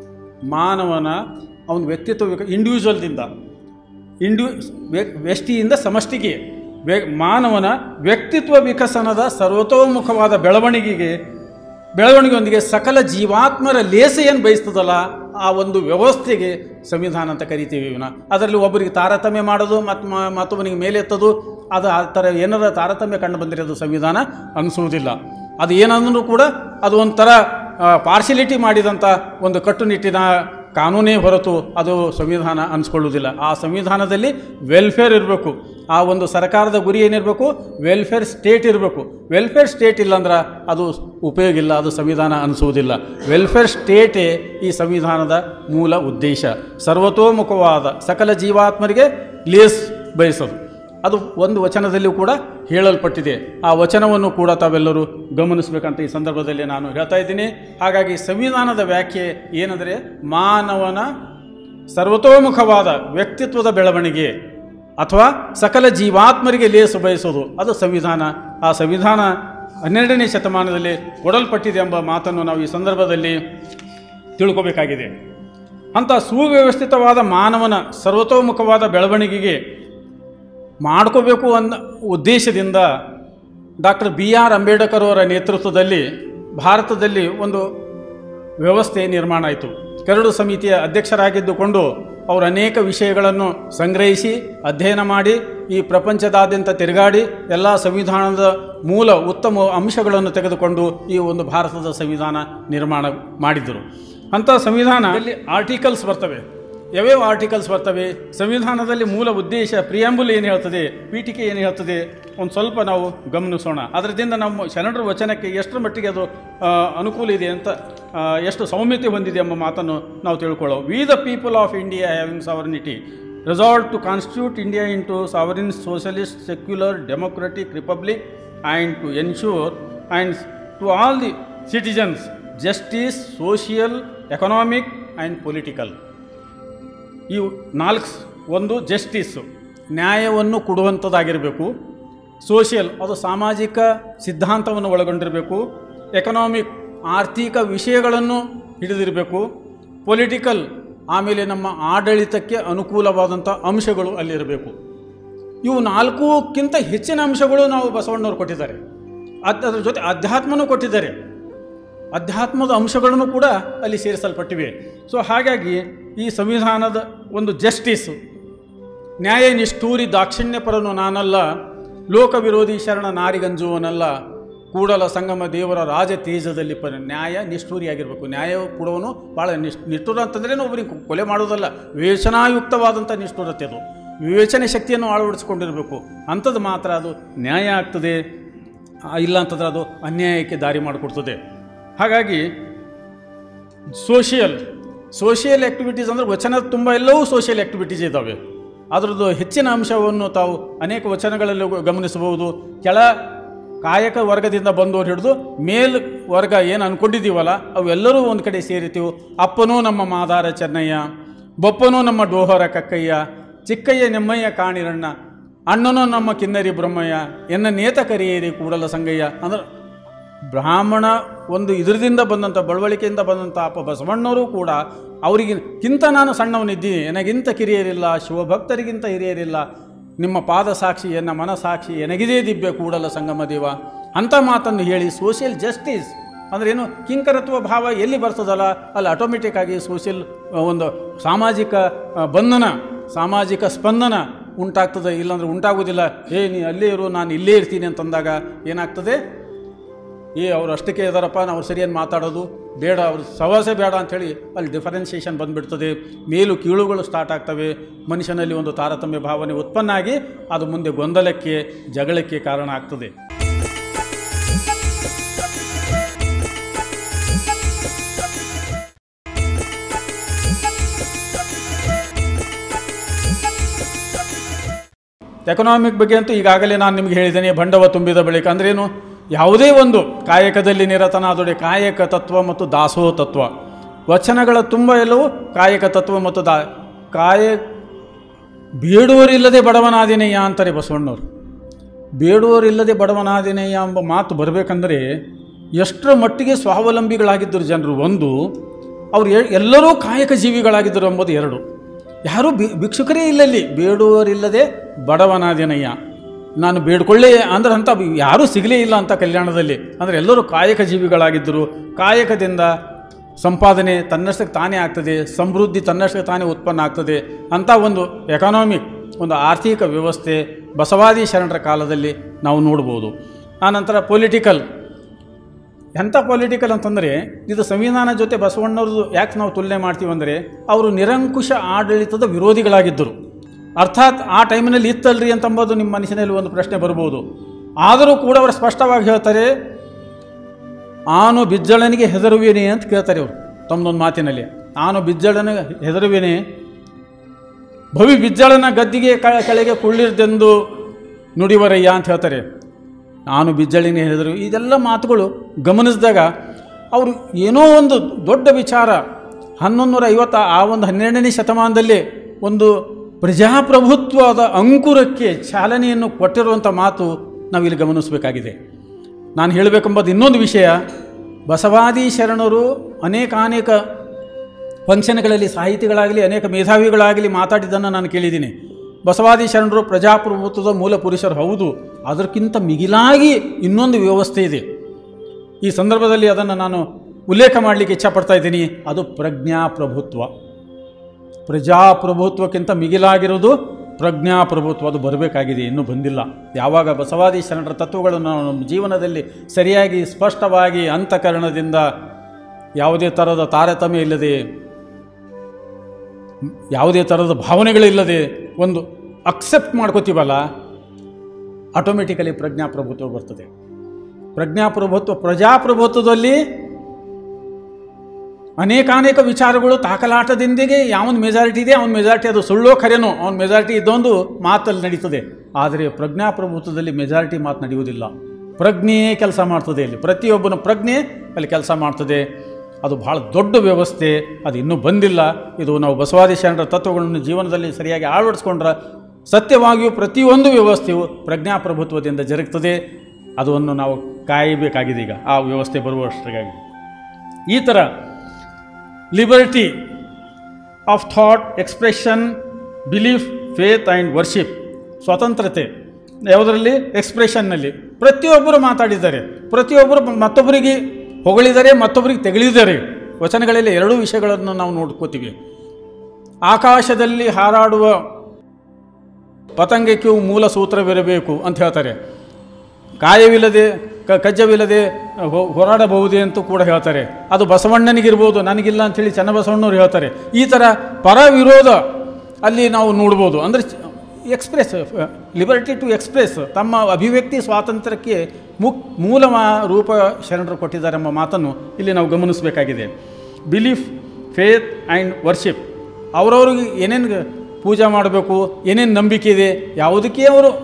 ಮಾನವನ ಅವನ ವ್ಯಕ್ತಿತ್ವ ವಿಕ ಇಂಡಿವಿಜುವಲ್ದಿಂದ ಇಂಡಿ ವ್ಯ- ವ್ಯಷ್ಟಿಯಿಂದ ಸಮಷ್ಟಿಗೆ ವ್ಯ ಮಾನವನ ವ್ಯಕ್ತಿತ್ವ ವಿಕಸನದ ಸರ್ವತೋಮುಖವಾದ ಬೆಳವಣಿಗೆಗೆ ಬೆಳವಣಿಗೆಯೊಂದಿಗೆ ಸಕಲ ಜೀವಾತ್ಮರ ಲೇಸ ಏನು ಬಯಸ್ತದಲ್ಲ ಆ ಒಂದು ವ್ಯವಸ್ಥೆಗೆ ಸಂವಿಧಾನ ಅಂತ ಕರಿತೀವಿ ಇವನ್ನ ಅದರಲ್ಲಿ ಒಬ್ಬರಿಗೆ ತಾರತಮ್ಯ ಮಾಡೋದು ಮತ್ತು ಮತ್ತೊಬ್ಬನಿಗೆ ಮೇಲೆ ಎತ್ತೋದು ಅದು ಆ ಥರ ಏನಾರ ತಾರತಮ್ಯ ಕಂಡು ಬಂದರೆ ಅದು ಸಂವಿಧಾನ ಅನಿಸುವುದಿಲ್ಲ ಅದು ಏನಂದ್ರೂ ಕೂಡ ಅದು ಒಂಥರ ಪಾರ್ಶಿಲಿಟಿ ಮಾಡಿದಂಥ ಒಂದು ಕಟ್ಟುನಿಟ್ಟಿನ ಕಾನೂನೇ ಹೊರತು ಅದು ಸಂವಿಧಾನ ಅನಿಸ್ಕೊಳ್ಳೋದಿಲ್ಲ ಆ ಸಂವಿಧಾನದಲ್ಲಿ ವೆಲ್ಫೇರ್ ಇರಬೇಕು ಆ ಒಂದು ಸರ್ಕಾರದ ಗುರಿ ಏನಿರಬೇಕು ವೆಲ್ಫೇರ್ ಸ್ಟೇಟ್ ಇರಬೇಕು ವೆಲ್ಫೇರ್ ಸ್ಟೇಟ್ ಇಲ್ಲಾಂದ್ರೆ ಅದು ಉಪಯೋಗ ಇಲ್ಲ ಅದು ಸಂವಿಧಾನ ಅನಿಸುವುದಿಲ್ಲ ವೆಲ್ಫೇರ್ ಸ್ಟೇಟೇ ಈ ಸಂವಿಧಾನದ ಮೂಲ ಉದ್ದೇಶ ಸರ್ವತೋಮುಖವಾದ ಸಕಲ ಜೀವಾತ್ಮರಿಗೆ ಲೇಸ್ ಬಯಸೋದು ಅದು ಒಂದು ವಚನದಲ್ಲಿಯೂ ಕೂಡ ಹೇಳಲ್ಪಟ್ಟಿದೆ ಆ ವಚನವನ್ನು ಕೂಡ ತಾವೆಲ್ಲರೂ ಗಮನಿಸಬೇಕಂತ ಈ ಸಂದರ್ಭದಲ್ಲಿ ನಾನು ಹೇಳ್ತಾ ಇದ್ದೀನಿ ಹಾಗಾಗಿ ಸಂವಿಧಾನದ ವ್ಯಾಖ್ಯೆ ಏನಂದರೆ ಮಾನವನ ಸರ್ವತೋಮುಖವಾದ ವ್ಯಕ್ತಿತ್ವದ ಬೆಳವಣಿಗೆ ಅಥವಾ ಸಕಲ ಜೀವಾತ್ಮರಿಗೆ ಲೇಸು ಬಯಸೋದು ಅದು ಸಂವಿಧಾನ ಆ ಸಂವಿಧಾನ ಹನ್ನೆರಡನೇ ಶತಮಾನದಲ್ಲಿ ಕೊಡಲ್ಪಟ್ಟಿದೆ ಎಂಬ ಮಾತನ್ನು ನಾವು ಈ ಸಂದರ್ಭದಲ್ಲಿ ತಿಳ್ಕೋಬೇಕಾಗಿದೆ ಅಂಥ ಸುವ್ಯವಸ್ಥಿತವಾದ ಮಾನವನ ಸರ್ವತೋಮುಖವಾದ ಬೆಳವಣಿಗೆಗೆ ಮಾಡ್ಕೋಬೇಕು ಅನ್ನೋ ಉದ್ದೇಶದಿಂದ ಡಾಕ್ಟರ್ ಬಿ ಆರ್ ಅಂಬೇಡ್ಕರ್ ಅವರ ನೇತೃತ್ವದಲ್ಲಿ ಭಾರತದಲ್ಲಿ ಒಂದು ವ್ಯವಸ್ಥೆ ನಿರ್ಮಾಣ ಆಯಿತು ಕರಡು ಸಮಿತಿಯ ಅಧ್ಯಕ್ಷರಾಗಿದ್ದುಕೊಂಡು ಅವರು ಅನೇಕ ವಿಷಯಗಳನ್ನು ಸಂಗ್ರಹಿಸಿ ಅಧ್ಯಯನ ಮಾಡಿ ಈ ಪ್ರಪಂಚದಾದ್ಯಂತ ತಿರುಗಾಡಿ ಎಲ್ಲ ಸಂವಿಧಾನದ ಮೂಲ ಉತ್ತಮ ಅಂಶಗಳನ್ನು ತೆಗೆದುಕೊಂಡು ಈ ಒಂದು ಭಾರತದ ಸಂವಿಧಾನ ನಿರ್ಮಾಣ ಮಾಡಿದರು ಅಂಥ ಸಂವಿಧಾನದಲ್ಲಿ ಆರ್ಟಿಕಲ್ಸ್ ಬರ್ತವೆ ಯಾವ್ಯಾವ ಆರ್ಟಿಕಲ್ಸ್ ಬರ್ತವೆ ಸಂವಿಧಾನದಲ್ಲಿ ಮೂಲ ಉದ್ದೇಶ ಪ್ರಿಯಾಂಬುಲ್ ಏನು ಹೇಳ್ತದೆ ಪೀಠಿಕೆ ಏನು ಹೇಳ್ತದೆ ಒಂದು ಸ್ವಲ್ಪ ನಾವು ಗಮನಿಸೋಣ ಅದರಿಂದ ನಮ್ಮ ಶರಣರ ವಚನಕ್ಕೆ ಎಷ್ಟರ ಮಟ್ಟಿಗೆ ಅದು ಆ, ಅನುಕೂಲ ಇದೆ ಅಂತ ಆ, ಎಷ್ಟು ಸೌಮ್ಯತೆ ಹೊಂದಿದೆ ಎಂಬ ಮಾತನ್ನು ನಾವು ತಿಳ್ಕೊಳ್ಳೋ we the people of India having sovereignty resolved to constitute India into sovereign socialist secular democratic republic and to ensure and to all the citizens justice social economic and political ಇವು ನಾಲ್ಕು ಒಂದು justice ನ್ಯಾಯವನ್ನು ಕೊಡುವಂಥದ್ದಾಗಿರಬೇಕು social ಅದು ಸಾಮಾಜಿಕ ಸಿದ್ಧಾಂತವನ್ನು ಒಳಗೊಂಡಿರಬೇಕು economic ಆರ್ಥಿಕ ವಿಷಯಗಳನ್ನು ಹಿಡಿದಿರಬೇಕು ಪೊಲಿಟಿಕಲ್ ಆಮೇಲೆ ನಮ್ಮ ಆಡಳಿತಕ್ಕೆ ಅನುಕೂಲವಾದಂಥ ಅಂಶಗಳು ಅಲ್ಲಿರಬೇಕು ಇವು ನಾಲ್ಕೂಕ್ಕಿಂತ ಹೆಚ್ಚಿನ ಅಂಶಗಳು ನಾವು ಬಸವಣ್ಣವ್ರು ಕೊಟ್ಟಿದ್ದಾರೆ ಅದ್ ಅದರ ಜೊತೆ ಅಧ್ಯಾತ್ಮನೂ ಕೊಟ್ಟಿದ್ದಾರೆ ಅಧ್ಯಾತ್ಮದ ಅಂಶಗಳನ್ನು ಕೂಡ ಅಲ್ಲಿ ಸೇರಿಸಲ್ಪಟ್ಟಿವೆ ಸೊ ಹಾಗಾಗಿ ಈ ಸಂವಿಧಾನದ ಒಂದು ಜಸ್ಟಿಸ್ ನ್ಯಾಯ ನಿಷ್ಠೂರಿ ದಾಕ್ಷಿಣ್ಯಪರನು ನಾನಲ್ಲ ಲೋಕ ವಿರೋಧಿ ಶರಣ ನಾರಿಗಂಜುವನಲ್ಲ ಕೂಡಲ ಸಂಗಮ ದೇವರ ರಾಜ ತೇಜದಲ್ಲಿ ಪ ನ್ಯಾಯ ನಿಷ್ಠೂರಿಯಾಗಿರಬೇಕು ನ್ಯಾಯ ಕೊಡುವನು ಭಾಳ ನಿಷ್ ನಿಷ್ಠುರ ಅಂತಂದ್ರೆ ಒಬ್ಬರಿಗೆ ಕೊಲೆ ಮಾಡೋದಲ್ಲ ವಿವೇಚನಾಯುಕ್ತವಾದಂಥ ನಿಷ್ಠುರತೆ ಅದು ವಿವೇಚನೆ ಶಕ್ತಿಯನ್ನು ಅಳವಡಿಸಿಕೊಂಡಿರಬೇಕು ಅಂಥದ್ದು ಮಾತ್ರ ಅದು ನ್ಯಾಯ ಆಗ್ತದೆ ಆ, ಇಲ್ಲ ಅಂತಂದ್ರೆ ಅದು ಅನ್ಯಾಯಕ್ಕೆ ದಾರಿ ಮಾಡಿಕೊಡ್ತದೆ ಹಾಗಾಗಿ ಸೋಷಿಯಲ್ ಸೋಷಿಯಲ್ ಆ್ಯಕ್ಟಿವಿಟೀಸ್ ಅಂದರೆ ವಚನದ ತುಂಬ ಎಲ್ಲವೂ ಸೋಷಿಯಲ್ ಆ್ಯಕ್ಟಿವಿಟೀಸ್ ಇದ್ದಾವೆ ಅದರದ್ದು ಹೆಚ್ಚಿನ ಅಂಶವನ್ನು ತಾವು ಅನೇಕ ವಚನಗಳಲ್ಲಿ ಗಮನಿಸಬಹುದು ಕೆಳ ಕಾಯಕ ವರ್ಗದಿಂದ ಬಂದವರು ಹಿಡಿದು ಮೇಲ್ ವರ್ಗ ಏನು ಅನ್ಕೊಂಡಿದ್ದೀವಲ್ಲ ಅವೆಲ್ಲರೂ ಒಂದು ಕಡೆ ಸೇರಿತೀವಿ ಅಪ್ಪನೂ ನಮ್ಮ ಮಾದಾರ ಚೆನ್ನಯ್ಯ ಬಪ್ಪನೂ ನಮ್ಮ ಡೋಹರ ಕಕ್ಕಯ್ಯ ಚಿಕ್ಕಯ್ಯ ನೆಮ್ಮಯ್ಯ ಕಾಣಿರಣ್ಣ ಅಣ್ಣನೂ ನಮ್ಮ ಕಿನ್ನರಿ ಬ್ರಹ್ಮಯ್ಯ ಎನ್ನ ನೇತ ಕರಿಯೇರಿ ಕೂಡಲ ಸಂಗಯ್ಯ ಅಂದ್ರೆ ಬ್ರಾಹ್ಮಣ ಒಂದು ಇದರದಿಂದ ಬಂದಂಥ ಬಳವಳಿಕೆಯಿಂದ ಬಂದಂಥ ಅಪ್ಪ ಬಸವಣ್ಣವರು ಕೂಡ ಅವರಿಗಿಂತ ನಾನು ಸಣ್ಣವನಿದ್ದೀನಿ ನನಗಿಂತ ಕಿರಿಯರಿಲ್ಲ ಶಿವಭಕ್ತರಿಗಿಂತ ಹಿರಿಯರಿಲ್ಲ ನಿಮ್ಮ ಪಾದ ಸಾಕ್ಷಿ ಎನ್ನ ಮನಸಾಕ್ಷಿ ಎನಗಿದೇ ದಿವ್ಯ ಕೂಡಲ ಸಂಗಮ ದೇವ ಅಂಥ ಮಾತನ್ನು ಹೇಳಿ ಸೋಷಿಯಲ್ ಜಸ್ಟಿಸ್ ಅಂದ್ರೆ ಏನು ಕಿಂಕರತ್ವ ಭಾವ ಎಲ್ಲಿ ಬರ್ತದಲ್ಲ ಅಲ್ಲಿ ಆಟೋಮೆಟಿಕ್ ಆಗಿ ಸೋಷಿಯಲ್ ಒಂದು ಸಾಮಾಜಿಕ ಆ, ಬಂಧನ ಸಾಮಾಜಿಕ ಸ್ಪಂದನ ಉಂಟಾಗ್ತದೆ ಇಲ್ಲಾಂದ್ರೆ ಉಂಟಾಗೋದಿಲ್ಲ ಏ ನೀ ಅಲ್ಲೇ ಇರು ನಾನು ಇಲ್ಲೇ ಇರ್ತೀನಿ ಅಂತಂದಾಗ ಏನಾಗ್ತದೆ ಏ ಅವ್ರು ಅಷ್ಟಕ್ಕೆ ಇದಾರಪ್ಪ ನಾವು ಸರಿಯಾಗಿ ಮಾತಾಡೋದು ಬೇಡ ಅವ್ರು ಸವಾಸೆ ಬೇಡ ಅಂಥೇಳಿ ಅಲ್ಲಿ ಡಿಫರೆನ್ಸಿಯೇಷನ್ ಬಂದುಬಿಡ್ತದೆ ಮೇಲು ಕೀಳುಗಳು ಸ್ಟಾರ್ಟ್ ಆಗ್ತವೆ ಮನುಷ್ಯನಲ್ಲಿ ಒಂದು ತಾರತಮ್ಯ ಭಾವನೆ ಉತ್ಪನ್ನ ಆಗಿ ಅದು ಮುಂದೆ ಗೊಂದಲಕ್ಕೆ ಜಗಳಕ್ಕೆ ಕಾರಣ ಆಗ್ತದೆ ಎಕನಾಮಿಕ್ ಬಗ್ಗೆ ಅಂತೂ ಈಗಾಗಲೇ ನಾನು ನಿಮಗೆ ಹೇಳಿದ್ದೇನೆ ಬಂಡವ ತುಂಬಿದ ಬಳಿಕ ಅಂದ್ರೇನು ಯಾವುದೇ ಒಂದು ಕಾಯಕದಲ್ಲಿ ನಿರತನಾದೊಡೆ ಕಾಯಕ ತತ್ವ ಮತ್ತು ದಾಸೋಹ ತತ್ವ ವಚನಗಳ ತುಂಬ ಎಲ್ಲವೂ ಕಾಯಕ ತತ್ವ ಮತ್ತು ದಾ ಕಾಯ ಬೇಡುವರಿಲ್ಲದೆ ಬಡವನಾದಿನಯ್ಯ ಅಂತಾರೆ ಬಸವಣ್ಣವರು ಬೇಡುವರಿಲ್ಲದೆ ಬಡವನಾದಿನಯ್ಯ ಎಂಬ ಮಾತು ಬರಬೇಕಂದ್ರೆ ಎಷ್ಟರ ಮಟ್ಟಿಗೆ ಸ್ವಾವಲಂಬಿಗಳಾಗಿದ್ದರು ಜನರು ಒಂದು ಅವರು ಎ- ಎಲ್ಲರೂ ಕಾಯಕ ಜೀವಿಗಳಾಗಿದ್ದರು ಎಂಬುದು ಎರಡು ಯಾರೂ ಬಿ ಭಿಕ್ಷುಕರೇ ಇಲ್ಲಲ್ಲಿ ಬೇಡುವರಿಲ್ಲದೆ ಬಡವನಾದಿನಯ್ಯ ನಾನು ಬೇಡ್ಕೊಳ್ಳೇ ಅಂದ್ರೆ ಅಂತ ಯಾರೂ ಸಿಗಲೇ ಇಲ್ಲ ಅಂತ ಕಲ್ಯಾಣದಲ್ಲಿ ಅಂದರೆ ಎಲ್ಲರೂ ಕಾಯಕ ಜೀವಿಗಳಾಗಿದ್ದರು ಕಾಯಕದಿಂದ ಸಂಪಾದನೆ ತನ್ನಷ್ಟಕ್ಕೆ ತಾನೇ ಆಗ್ತದೆ ಸಮೃದ್ಧಿ ತನ್ನಷ್ಟಕ್ಕೆ ತಾನೇ ಉತ್ಪನ್ನ ಆಗ್ತದೆ ಅಂಥ ಒಂದು ಎಕನಾಮಿಕ್ ಒಂದು ಆರ್ಥಿಕ ವ್ಯವಸ್ಥೆ ಬಸವಾದಿ ಶರಣರ ಕಾಲದಲ್ಲಿ ನಾವು ನೋಡ್ಬೋದು ಆನಂತರ ಪೊಲಿಟಿಕಲ್ ಎಂಥ ಪೊಲಿಟಿಕಲ್ ಅಂತಂದರೆ ಇದು ಸಂವಿಧಾನ ಜೊತೆ ಬಸವಣ್ಣವ್ರದ್ದು ಯಾಕೆ ನಾವು ತುಲನೆ ಮಾಡ್ತೀವಿ ಅಂದರೆ ಅವರು ನಿರಂಕುಶ ಆಡಳಿತದ ವಿರೋಧಿಗಳಾಗಿದ್ದರು ಅರ್ಥಾತ್ ಆ ಟೈಮಿನಲ್ಲಿ ಇತ್ತಲ್ರಿ ಅಂತಂಬೋದು ನಿಮ್ಮ ಮನಸ್ಸಿನಲ್ಲಿ ಒಂದು ಪ್ರಶ್ನೆ ಬರ್ಬೋದು ಆದರೂ ಕೂಡ ಅವರು ಸ್ಪಷ್ಟವಾಗಿ ಹೇಳ್ತಾರೆ ಆನು ಬಿಜ್ಜಳನಿಗೆ ಹೆದರುವೇನೆ ಅಂತ ಕೇಳ್ತಾರೆ ಅವರು ತಮ್ಮದೊಂದು ಮಾತಿನಲ್ಲಿ ಆನು ಬಿಜ್ಜಳನಿಗೆ ಹೆದರುವೇನೆ ಭವಿ ಬಿಜ್ಜಳನ ಗದ್ದಿಗೆ ಕ ಕೆಳಗೆ ಕುಳ್ಳಿರ್ದೆಂದು ನುಡಿವರಯ್ಯ ಅಂತ ಹೇಳ್ತಾರೆ ನಾನು ಬಿಜ್ಜಳಿನ ಹೇಳಿದರು ಇದೆಲ್ಲ ಮಾತುಗಳು ಗಮನಿಸಿದಾಗ ಅವರು ಏನೋ ಒಂದು ದೊಡ್ಡ ವಿಚಾರ ಹನ್ನೊಂದು ನೂರ ಐವತ್ತ ಆ ಒಂದು ಹನ್ನೆರಡನೇ ಶತಮಾನದಲ್ಲಿ ಒಂದು ಪ್ರಜಾಪ್ರಭುತ್ವದ ಅಂಕುರಕ್ಕೆ ಚಾಲನೆಯನ್ನು ಕೊಟ್ಟಿರುವಂಥ ಮಾತು ನಾವಿಲ್ಲಿ ಗಮನಿಸಬೇಕಾಗಿದೆ ನಾನು ಹೇಳಬೇಕೆಂಬುದು ಇನ್ನೊಂದು ವಿಷಯ ಬಸವಾದಿ ಶರಣರು ಅನೇಕ ಅನೇಕ ಫಂಕ್ಷನ್ಗಳಲ್ಲಿ ಸಾಹಿತಿಗಳಾಗಲಿ ಅನೇಕ ಮೇಧಾವಿಗಳಾಗಲಿ ಮಾತಾಡಿದ್ದನ್ನು ನಾನು ಕೇಳಿದ್ದೀನಿ ಬಸವಾದಿ ಶರಣರು ಪ್ರಜಾಪ್ರಭುತ್ವದ ಮೂಲ ಪುರುಷರು ಹೌದು ಅದಕ್ಕಿಂತ ಮಿಗಿಲಾಗಿ ಇನ್ನೊಂದು ವ್ಯವಸ್ಥೆ ಇದೆ ಈ ಸಂದರ್ಭದಲ್ಲಿ ಅದನ್ನು ನಾನು ಉಲ್ಲೇಖ ಮಾಡಲಿಕ್ಕೆ ಇಚ್ಛಪಡ್ತಾ ಇದ್ದೀನಿ ಅದು ಪ್ರಜ್ಞಾಪ್ರಭುತ್ವ ಪ್ರಜಾಪ್ರಭುತ್ವಕ್ಕಿಂತ ಮಿಗಿಲಾಗಿರೋದು ಪ್ರಜ್ಞಾಪ್ರಭುತ್ವ ಅದು ಬರಬೇಕಾಗಿದೆ ಇನ್ನೂ ಬಂದಿಲ್ಲ ಯಾವಾಗ ಬಸವಾದಿ ಶರಣರ ತತ್ವಗಳನ್ನು ನಾವು ನಮ್ಮ ಜೀವನದಲ್ಲಿ ಸರಿಯಾಗಿ ಸ್ಪಷ್ಟವಾಗಿ ಅಂತಃಕರಣದಿಂದ ಯಾವುದೇ ಥರದ ತಾರತಮ್ಯ ಇಲ್ಲದೆ ಯಾವುದೇ ಥರದ ಭಾವನೆಗಳಿಲ್ಲದೆ ಒಂದು ಅಕ್ಸೆಪ್ಟ್ ಮಾಡ್ಕೋತೀವಲ್ಲ ಆಟೋಮೆಟಿಕಲಿ ಪ್ರಜ್ಞಾಪ್ರಭುತ್ವ ಬರ್ತದೆ ಪ್ರಜ್ಞಾಪ್ರಭುತ್ವ ಪ್ರಜಾಪ್ರಭುತ್ವದಲ್ಲಿ ಅನೇಕಾನೇಕ ವಿಚಾರಗಳು ತಾಕಲಾಟದಿಂದಿಗೆ ಯಾವನ್ ಮೆಜಾರಿಟಿ ಇದೆ ಅವನ ಮೆಜಾರಿಟಿ ಅದು ಸುಳ್ಳೋ ಖರೇನೋ ಅವನ ಮೆಜಾರಿಟಿ ಇದೊಂದು ಮಾತಲ್ಲಿ ನಡೀತದೆ ಆದರೆ ಪ್ರಜ್ಞಾಪ್ರಭುತ್ವದಲ್ಲಿ ಮೆಜಾರಿಟಿ ಮಾತು ನಡೆಯುವುದಿಲ್ಲ ಪ್ರಜ್ಞೆಯೇ ಕೆಲಸ ಮಾಡ್ತದೆ ಇಲ್ಲಿ ಪ್ರತಿಯೊಬ್ಬನ ಪ್ರಜ್ಞೆ ಅಲ್ಲಿ ಕೆಲಸ ಮಾಡ್ತದೆ ಅದು ಭಾಳ ದೊಡ್ಡ ವ್ಯವಸ್ಥೆ ಅದು ಇನ್ನೂ ಬಂದಿಲ್ಲ ಇದು ನಾವು ಬಸವಾದಿ ಶರಣರ ತತ್ವಗಳನ್ನು ಜೀವನದಲ್ಲಿ ಸರಿಯಾಗಿ ಅಳವಡಿಸ್ಕೊಂಡ್ರೆ ಸತ್ಯವಾಗಿಯೂ ಪ್ರತಿಯೊಂದು ವ್ಯವಸ್ಥೆಯು ಪ್ರಜ್ಞಾಪ್ರಭುತ್ವದಿಂದ ಜರುಗ್ತದೆ ಅದನ್ನು ನಾವು ಕಾಯಬೇಕಾಗಿದೆ ಈಗ ಆ ವ್ಯವಸ್ಥೆ ಬರುವಷ್ಟರಿಗಾಗಿ ಈ ಥರ liberty of thought expression belief faith and worship ಸ್ವತಂತ್ರತೆ ಯಾವುದರಲ್ಲಿ ಎಕ್ಸ್ಪ್ರೆಷನ್ನಲ್ಲಿ ಪ್ರತಿಯೊಬ್ಬರು ಮಾತಾಡಿದ್ದಾರೆ ಪ್ರತಿಯೊಬ್ಬರು ಮತ್ತೊಬ್ಬರಿಗೆ ಹೊಗಳಿದ್ದಾರೆ ಮತ್ತೊಬ್ಬರಿಗೆ ತೆಗಳಿದ್ದಾರೆ ವಚನಗಳಲ್ಲಿ ಎರಡೂ ವಿಷಯಗಳನ್ನು ನಾವು ನೋಡ್ಕೋತೀವಿ ಆಕಾಶದಲ್ಲಿ ಹಾರಾಡುವ ಪತಂಗಕ್ಕೆ ಮೂಲ ಸೂತ್ರವಿರಬೇಕು ಅಂತ ಹೇಳ್ತಾರೆ ಕಾಯವಿಲ್ಲದೆ ಕ ಕಜ್ಜವಿಲ್ಲದೆ ಹೊ- ಹೋರಾಡಬಹುದೇ ಅಂತೂ ಕೂಡ ಹೇಳ್ತಾರೆ ಅದು ಬಸವಣ್ಣನಿಗಿರ್ಬೋದು ನನಗಿಲ್ಲ ಅಂಥೇಳಿ ಚನ್ನಬಸವಣ್ಣವ್ರು ಹೇಳ್ತಾರೆ ಈ ಥರ ಪರ ವಿರೋಧ ಅಲ್ಲಿ ನಾವು ನೋಡ್ಬೋದು ಅಂದರೆ ಎಕ್ಸ್ಪ್ರೆಸ್ ಲಿಬರ್ಟಿ ಟು ಎಕ್ಸ್ಪ್ರೆಸ್ ತಮ್ಮ ಅಭಿವ್ಯಕ್ತಿ ಸ್ವಾತಂತ್ರ್ಯಕ್ಕೆ ಮುಕ್ ಮೂಲ ಮಾ- ರೂಪ ಶರಣರು ಕೊಟ್ಟಿದ್ದಾರೆ ಎಂಬ ಮಾತನ್ನು ಇಲ್ಲಿ ನಾವು ಗಮನಿಸಬೇಕಾಗಿದೆ ಬಿಲೀಫ್ ಫೇತ್ ಆ್ಯಂಡ್ ವರ್ಷಿಪ್ ಅವರವ್ರಿಗೆ ಏನೇನು ಪೂಜೆ ಮಾಡಬೇಕು ಏನೇನು ನಂಬಿಕೆ ಇದೆ ಯಾವುದಕ್ಕೆ ಅವರು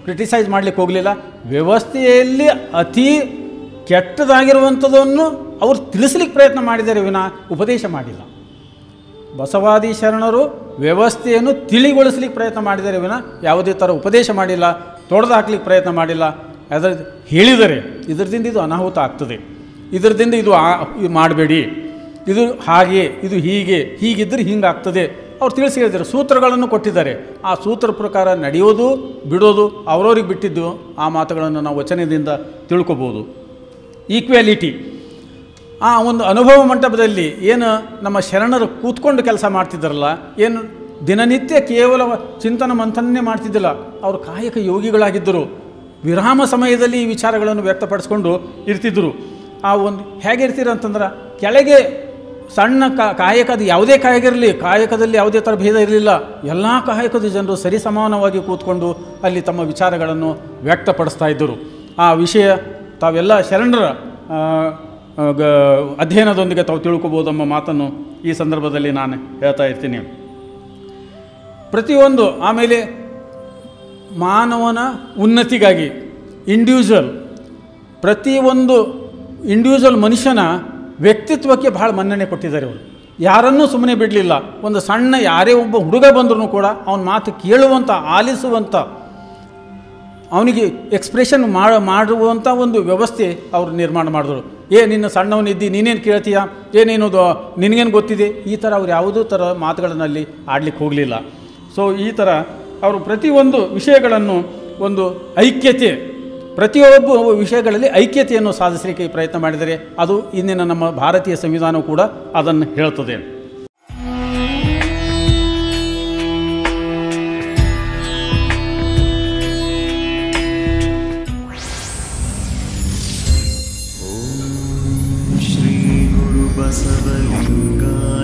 ಕ್ರಿಟಿಸೈಸ್ ಮಾಡಲಿಕ್ಕೆ ಹೋಗಲಿಲ್ಲ ವ್ಯವಸ್ಥೆಯಲ್ಲಿ ಅತಿ ಕೆಟ್ಟದಾಗಿರುವಂಥದ್ದನ್ನು ಅವರು ತಿಳಿಸ್ಲಿಕ್ಕೆ ಪ್ರಯತ್ನ ಮಾಡಿದ್ದಾರೆ ವಿನ ಉಪದೇಶ ಮಾಡಿಲ್ಲ ಬಸವಾದಿ ಶರಣರು ವ್ಯವಸ್ಥೆಯನ್ನು ತಿಳಿಗೊಳಿಸ್ಲಿಕ್ಕೆ ಪ್ರಯತ್ನ ಮಾಡಿದ್ದಾರೆ ವಿನ ಯಾವುದೇ ಥರ ಉಪದೇಶ ಮಾಡಿಲ್ಲ ತೊಡೆದು ಹಾಕ್ಲಿಕ್ಕೆ ಪ್ರಯತ್ನ ಮಾಡಿಲ್ಲ ಅದರ ಹೇಳಿದರೆ ಇದರದಿಂದ ಇದು ಅನಾಹುತ ಆಗ್ತದೆ ಇದರದಿಂದ ಇದು ಆ ಇದು ಮಾಡಬೇಡಿ ಇದು ಹಾಗೆ ಇದು ಹೀಗೆ ಹೀಗಿದ್ದರೆ ಹಿಂಗಾಗ್ತದೆ ಅವ್ರು ತಿಳಿಸಿ ಹೇಳಿದ್ದಾರೆ ಸೂತ್ರಗಳನ್ನು ಕೊಟ್ಟಿದ್ದಾರೆ ಆ ಸೂತ್ರ ಪ್ರಕಾರ ನಡೆಯೋದು ಬಿಡೋದು ಅವರವ್ರಿಗೆ ಬಿಟ್ಟಿದ್ದು ಆ ಮಾತುಗಳನ್ನು ನಾವು ವಚನದಿಂದ ತಿಳ್ಕೊಬೋದು ಈಕ್ವ್ಯಾಲಿಟಿ ಆ ಒಂದು ಅನುಭವ ಮಂಟಪದಲ್ಲಿ ಏನು ನಮ್ಮ ಶರಣರು ಕೂತ್ಕೊಂಡು ಕೆಲಸ ಮಾಡ್ತಿದ್ದಾರಲ್ಲ ಏನು ದಿನನಿತ್ಯ ಕೇವಲ ಚಿಂತನ ಮಂಥನೆ ಮಾಡ್ತಿದ್ದಿಲ್ಲ ಅವರು ಕಾಯಕ ಯೋಗಿಗಳಾಗಿದ್ದರು ವಿರಾಮ ಸಮಯದಲ್ಲಿ ಈ ವಿಚಾರಗಳನ್ನು ವ್ಯಕ್ತಪಡಿಸ್ಕೊಂಡು ಇರ್ತಿದ್ದರು ಆ ಒಂದು ಹೇಗೆ ಇರ್ತೀರ ಅಂತಂದ್ರೆ ಕೆಳಗೆ ಸಣ್ಣ ಕಾ ಕಾಯಕದ ಯಾವುದೇ ಕಾಯಕ ಇರಲಿ ಕಾಯಕದಲ್ಲಿ ಯಾವುದೇ ಥರ ಭೇದ ಇರಲಿಲ್ಲ ಎಲ್ಲ ಕಾಯಕದ ಜನರು ಸರಿಸಮಾನವಾಗಿ ಕೂತ್ಕೊಂಡು ಅಲ್ಲಿ ತಮ್ಮ ವಿಚಾರಗಳನ್ನು ವ್ಯಕ್ತಪಡಿಸ್ತಾ ಇದ್ದರು ಆ ವಿಷಯ ತಾವೆಲ್ಲ ಶರಣರ ಆ, ಆ, ಗ ಅಧ್ಯಯನದೊಂದಿಗೆ ತಾವು ತಿಳ್ಕೊಬೋದು ಎಂಬ ಮಾತನ್ನು ಈ ಸಂದರ್ಭದಲ್ಲಿ ನಾನು ಹೇಳ್ತಾ ಇರ್ತೀನಿ ಪ್ರತಿಯೊಂದು ಆಮೇಲೆ ಮಾನವನ ಉನ್ನತಿಗಾಗಿ ಇಂಡಿವಿಜುವಲ್ ಪ್ರತಿಯೊಂದು ಇಂಡಿವಿಜುವಲ್ ಮನುಷ್ಯನ ವ್ಯಕ್ತಿತ್ವಕ್ಕೆ ಭಾಳ ಮನ್ನಣೆ ಕೊಟ್ಟಿದ್ದಾರೆ ಅವರು ಯಾರನ್ನೂ ಸುಮ್ಮನೆ ಬಿಡಲಿಲ್ಲ ಒಂದು ಸಣ್ಣ ಯಾರೇ ಒಬ್ಬ ಹುಡುಗ ಬಂದರೂ ಕೂಡ ಅವನ ಮಾತು ಕೇಳುವಂಥ ಆಲಿಸುವಂಥ ಅವನಿಗೆ ಎಕ್ಸ್ಪ್ರೆಷನ್ ಮಾಡ ಮಾಡುವಂಥ ಒಂದು ವ್ಯವಸ್ಥೆ ಅವರು ನಿರ್ಮಾಣ ಮಾಡಿದ್ರು ಏ ನಿನ್ನ ಸಣ್ಣವನಿದ್ದಿ ನೀನೇನು ಕೇಳ್ತೀಯ ಏನೇನು ನಿನಗೇನು ಗೊತ್ತಿದೆ ಈ ಥರ ಅವ್ರು ಯಾವುದೂ ಥರ ಮಾತುಗಳನ್ನಲ್ಲಿ ಆಡ್ಲಿಕ್ಕೆ ಹೋಗಲಿಲ್ಲ ಸೊ ಈ ಥರ ಅವರು ಪ್ರತಿಯೊಂದು ವಿಷಯಗಳನ್ನು ಒಂದು ಐಕ್ಯತೆ ಪ್ರತಿಯೊಬ್ಬ ವಿಷಯಗಳಲ್ಲಿ ಐಕ್ಯತೆಯನ್ನು ಸಾಧಿಸಲಿಕ್ಕೆ ಪ್ರಯತ್ನ ಮಾಡಿದರೆ ಅದು ಇಂದಿನ ನಮ್ಮ ಭಾರತೀಯ ಸಂವಿಧಾನವು ಕೂಡ ಅದನ್ನು ಹೇಳ್ತದೆ श्रीगुरुबसवलिङ्गाय